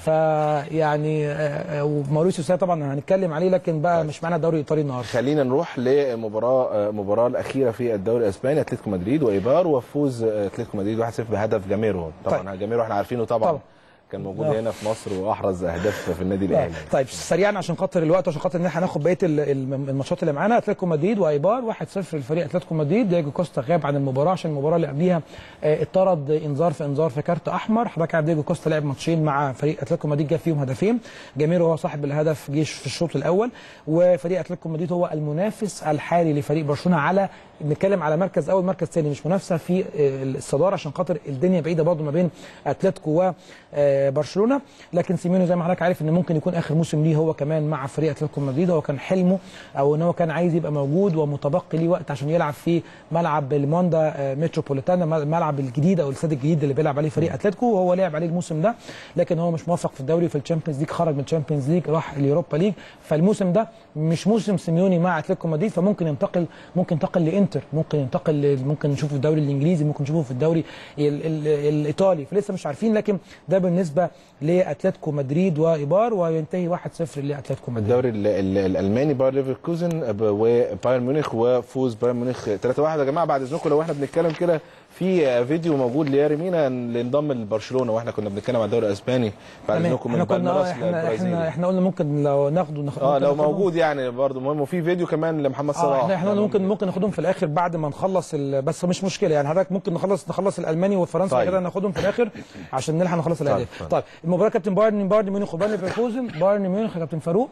[SPEAKER 2] فيعني وماوريسيو ساري طبعا هنتكلم عليه لكن بقى مش معانا الدوري الايطالي النهارده
[SPEAKER 1] خلينا نروح لمباراه آه، المباراه الاخيره في الدوري الاسباني اتلتيكو مدريد وايبار وفوز آه، اتلتيكو مدريد 1-0 بهدف جاميرو طبعا
[SPEAKER 2] طيب.
[SPEAKER 1] جاميرو احنا عارفينه طبعا
[SPEAKER 2] طبعا.
[SPEAKER 1] كان موجود
[SPEAKER 2] آه.
[SPEAKER 1] هنا في مصر واحرز اهداف في النادي الاهلي
[SPEAKER 2] طيب سريعا عشان خاطر الوقت عشان خاطر ان احنا هناخد بقيه ال- ال- الماتشات اللي معانا اتلتيكو مدريد وايبار 1-0 لفريق اتلتيكو مدريد دياجو كوستا غاب عن المباراه عشان المباراه اللي قبليها آه، اتطرد انذار في انذار في كارت احمر حضرتك عارف دياجو كوستا لعب ماتشين مع فريق اتلتيكو مدريد جاب فيهم هدفين جاميرو هو صاحب الهدف جيش في الشوط الاول وفريق اتلتيكو مدريد هو المنافس الحالي لفريق برشلونه على بنتكلم على مركز اول مركز ثاني مش منافسه في آه، الصداره عشان خاطر الدنيا بعيده برضه ما بين اتلتيكو آه، برشلونه لكن سيميوني زي ما حضرتك عارف ان ممكن يكون اخر موسم ليه هو كمان مع فريق اتلتيكو مدريد هو كان حلمه او ان هو كان عايز يبقى موجود ومتبقي ليه وقت عشان يلعب في ملعب الموندا آه، متروبوليتانا الملعب الجديد او الاستاد الجديد اللي بيلعب عليه فريق اتلتيكو وهو لعب عليه الموسم ده لكن هو مش موفق في الدوري في الشامبيونز ليج خرج من الشامبيونز ليج راح اليوروبا ليج فالموسم ده مش موسم سيميوني مع اتلتيكو مدريد فممكن ينتقل ممكن ينتقل لانتر ممكن ينتقل ل- ممكن نشوفه في الدوري الانجليزي ممكن نشوفه في الدوري ال ال الايطالي فلسه مش عارفين لكن ده بالنسبه لاتلتيكو مدريد وايبار وينتهي 1-0 لاتلتيكو مدريد
[SPEAKER 1] الدوري ال- ال- الالماني باير ليفركوزن ب- وبايرن ميونخ وفوز بايرن ميونخ 3-1 يا جماعه بعد اذنكم لو احنا بنتكلم كده في فيديو موجود لياري مينا اللي انضم لبرشلونه واحنا كنا بنتكلم على الدوري الاسباني بعد
[SPEAKER 2] تمام.
[SPEAKER 1] اذنكم
[SPEAKER 2] احنا
[SPEAKER 1] من
[SPEAKER 2] كنا
[SPEAKER 1] بالميراس
[SPEAKER 2] آه، احنا احنا
[SPEAKER 1] البرازيلي
[SPEAKER 2] احنا قلنا ممكن لو ناخده ناخد
[SPEAKER 1] اه
[SPEAKER 2] ممكن
[SPEAKER 1] لو
[SPEAKER 2] ناخدهم.
[SPEAKER 1] موجود يعني برضه مهم وفي فيديو كمان لمحمد
[SPEAKER 2] اه
[SPEAKER 1] صلاح
[SPEAKER 2] احنا احنا قلنا ممكن ممكن ناخدهم في الاخر بعد ما نخلص ال- بس مش مشكله يعني حضرتك ممكن نخلص نخلص الالماني والفرنسي
[SPEAKER 1] طيب.
[SPEAKER 2] طيب. كده ناخدهم في الاخر عشان نلحق نخلص الاهداف
[SPEAKER 1] طيب.
[SPEAKER 2] طيب المباراه كابتن بايرن بايرن ميونخ وبايرن ليفركوزن بايرن ميونخ يا كابتن فاروق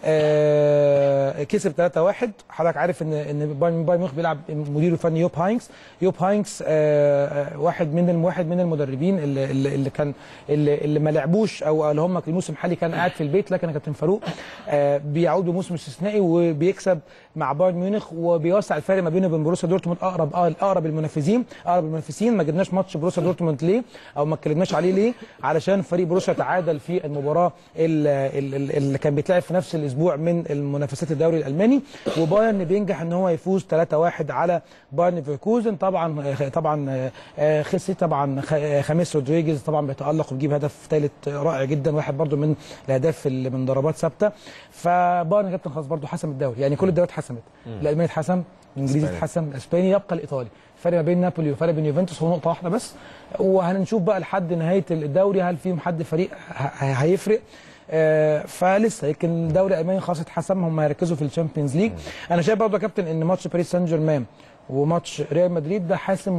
[SPEAKER 2] آه كسب 3-1 حضرتك عارف ان ان بايرن بايرن ميونخ بيلعب مديره الفني يوب هاينكس يوب هاينكس آه آه، واحد من الم- واحد من المدربين اللي, اللي, اللي كان اللي, اللي ما لعبوش او اللي هم الموسم الحالي كان قاعد في البيت لكن يا كابتن فاروق آه بيعود بموسم استثنائي وبيكسب مع بايرن ميونخ وبيوسع الفارق ما بينه وبين بروسيا دورتموند اقرب اه اقرب المنافسين اقرب المنافسين ما جبناش ماتش بروسيا دورتموند ليه او ما اتكلمناش عليه ليه علشان فريق بروسيا تعادل في المباراه ال- ال- ال- اللي كان بيتلعب في نفس الاسبوع من المنافسات الدوري الالماني وبايرن بينجح ان هو يفوز 3-1 على بايرن ليفركوزن طبعا طبعا آه، خسي طبعا خ- خامس رودريجيز طبعا بيتالق وبيجيب هدف ثالث رائع جدا واحد برده من الاهداف اللي من ضربات ثابته فبايرن كابتن خلاص برده حسم الدوري يعني كل الدوريات اتحسمت الالماني اتحسم الانجليزي
[SPEAKER 1] إسبانيا.
[SPEAKER 2] اتحسم الاسباني يبقى الايطالي الفرق ما بين نابولي والفرق بين يوفنتوس هو نقطه واحده بس وهنشوف بقى لحد نهايه الدوري هل فيهم حد فريق ه- ه- هيفرق آه، فلسه يمكن الدوري الالماني خلاص اتحسم هم هيركزوا في الشامبيونز ليج انا شايف برضه يا كابتن ان ماتش باريس سان جيرمان وماتش ريال مدريد ده حاسم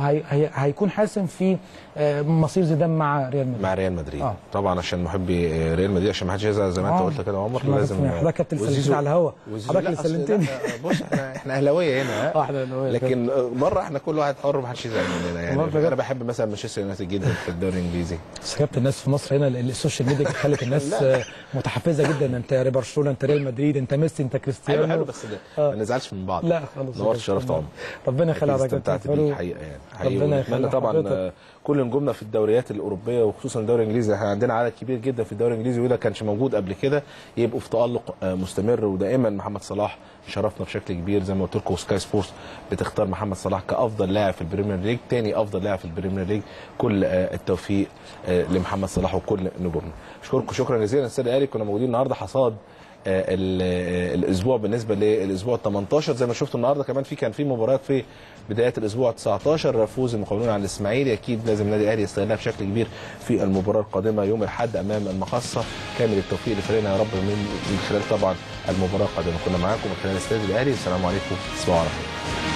[SPEAKER 2] وهيكون حاسم في آه، مصير زيدان مع ريال مدريد
[SPEAKER 1] مع ريال مدريد
[SPEAKER 2] آه.
[SPEAKER 1] طبعا عشان محبي ريال مدريد عشان ما حدش يزعل زي ما انت
[SPEAKER 2] آه.
[SPEAKER 1] قلت كده يا عمر
[SPEAKER 2] عشان ما
[SPEAKER 1] لازم
[SPEAKER 2] كابتن- حضرتك كابتن
[SPEAKER 1] وزيزو-
[SPEAKER 2] سلمتني على الهوا
[SPEAKER 1] وزيزو-
[SPEAKER 2] حضرتك
[SPEAKER 1] لا،
[SPEAKER 2] اللي
[SPEAKER 1] أصل-
[SPEAKER 2] سلمتني
[SPEAKER 1] لا، بص احنا احنا اهلاويه هنا ها
[SPEAKER 2] اه احنا اللي هو-
[SPEAKER 1] لكن بره احنا كل واحد حر ما حدش يزعل مننا يعني
[SPEAKER 2] والله بجد.
[SPEAKER 1] انا بحب مثلا مانشستر يونايتد جدا في الدوري الانجليزي
[SPEAKER 2] بس يا كابتن الناس في مصر هنا ال- السوشيال ميديا خلت الناس آه، متحفزه جدا انت يا برشلونه انت ريال مدريد انت ميسي انت
[SPEAKER 1] حلو
[SPEAKER 2] كريستيانو
[SPEAKER 1] حلو بس ده
[SPEAKER 2] آه.
[SPEAKER 1] ما نزعلش من بعض
[SPEAKER 2] لا خالص
[SPEAKER 1] نورت شرفت عمر
[SPEAKER 2] ربنا يخلي
[SPEAKER 1] أكيد
[SPEAKER 2] حضرتك
[SPEAKER 1] استمتعت
[SPEAKER 2] كابتن
[SPEAKER 1] بيه
[SPEAKER 2] فاروق.
[SPEAKER 1] الحقيقه يعني حقيقي
[SPEAKER 2] ربنا
[SPEAKER 1] ونتمنى
[SPEAKER 2] يخلي
[SPEAKER 1] طبعا
[SPEAKER 2] حضرتك.
[SPEAKER 1] آه، كل نجومنا في الدوريات الاوروبيه وخصوصا الدوري الانجليزي احنا عندنا عدد كبير جدا في الدوري الانجليزي وده كانش موجود قبل كده يبقوا في تالق آه، مستمر ودائما محمد صلاح شرفنا بشكل كبير زي ما قلت لكم سكاي سبورتس بتختار محمد صلاح كافضل لاعب في البريمير ليج تاني افضل لاعب في البريمير ليج كل آه، التوفيق آه، لمحمد صلاح وكل نجومنا اشكركم شكرا جزيلا استاذ الي كنا موجودين النهارده حصاد آه، ال- آه، الاسبوع بالنسبه للاسبوع 18 زي ما شفتوا النهارده كمان في كان في مباريات في بدايه الاسبوع 19 فوز المقاولون على الاسماعيلي اكيد لازم النادي الاهلي يستغلها بشكل كبير في المباراه القادمه يوم الاحد امام المقصه كامل التوفيق لفريقنا يا رب من من خلال طبعا المباراه القادمه كنا معاكم من خلال استاد الاهلي السلام عليكم تصبحوا على خير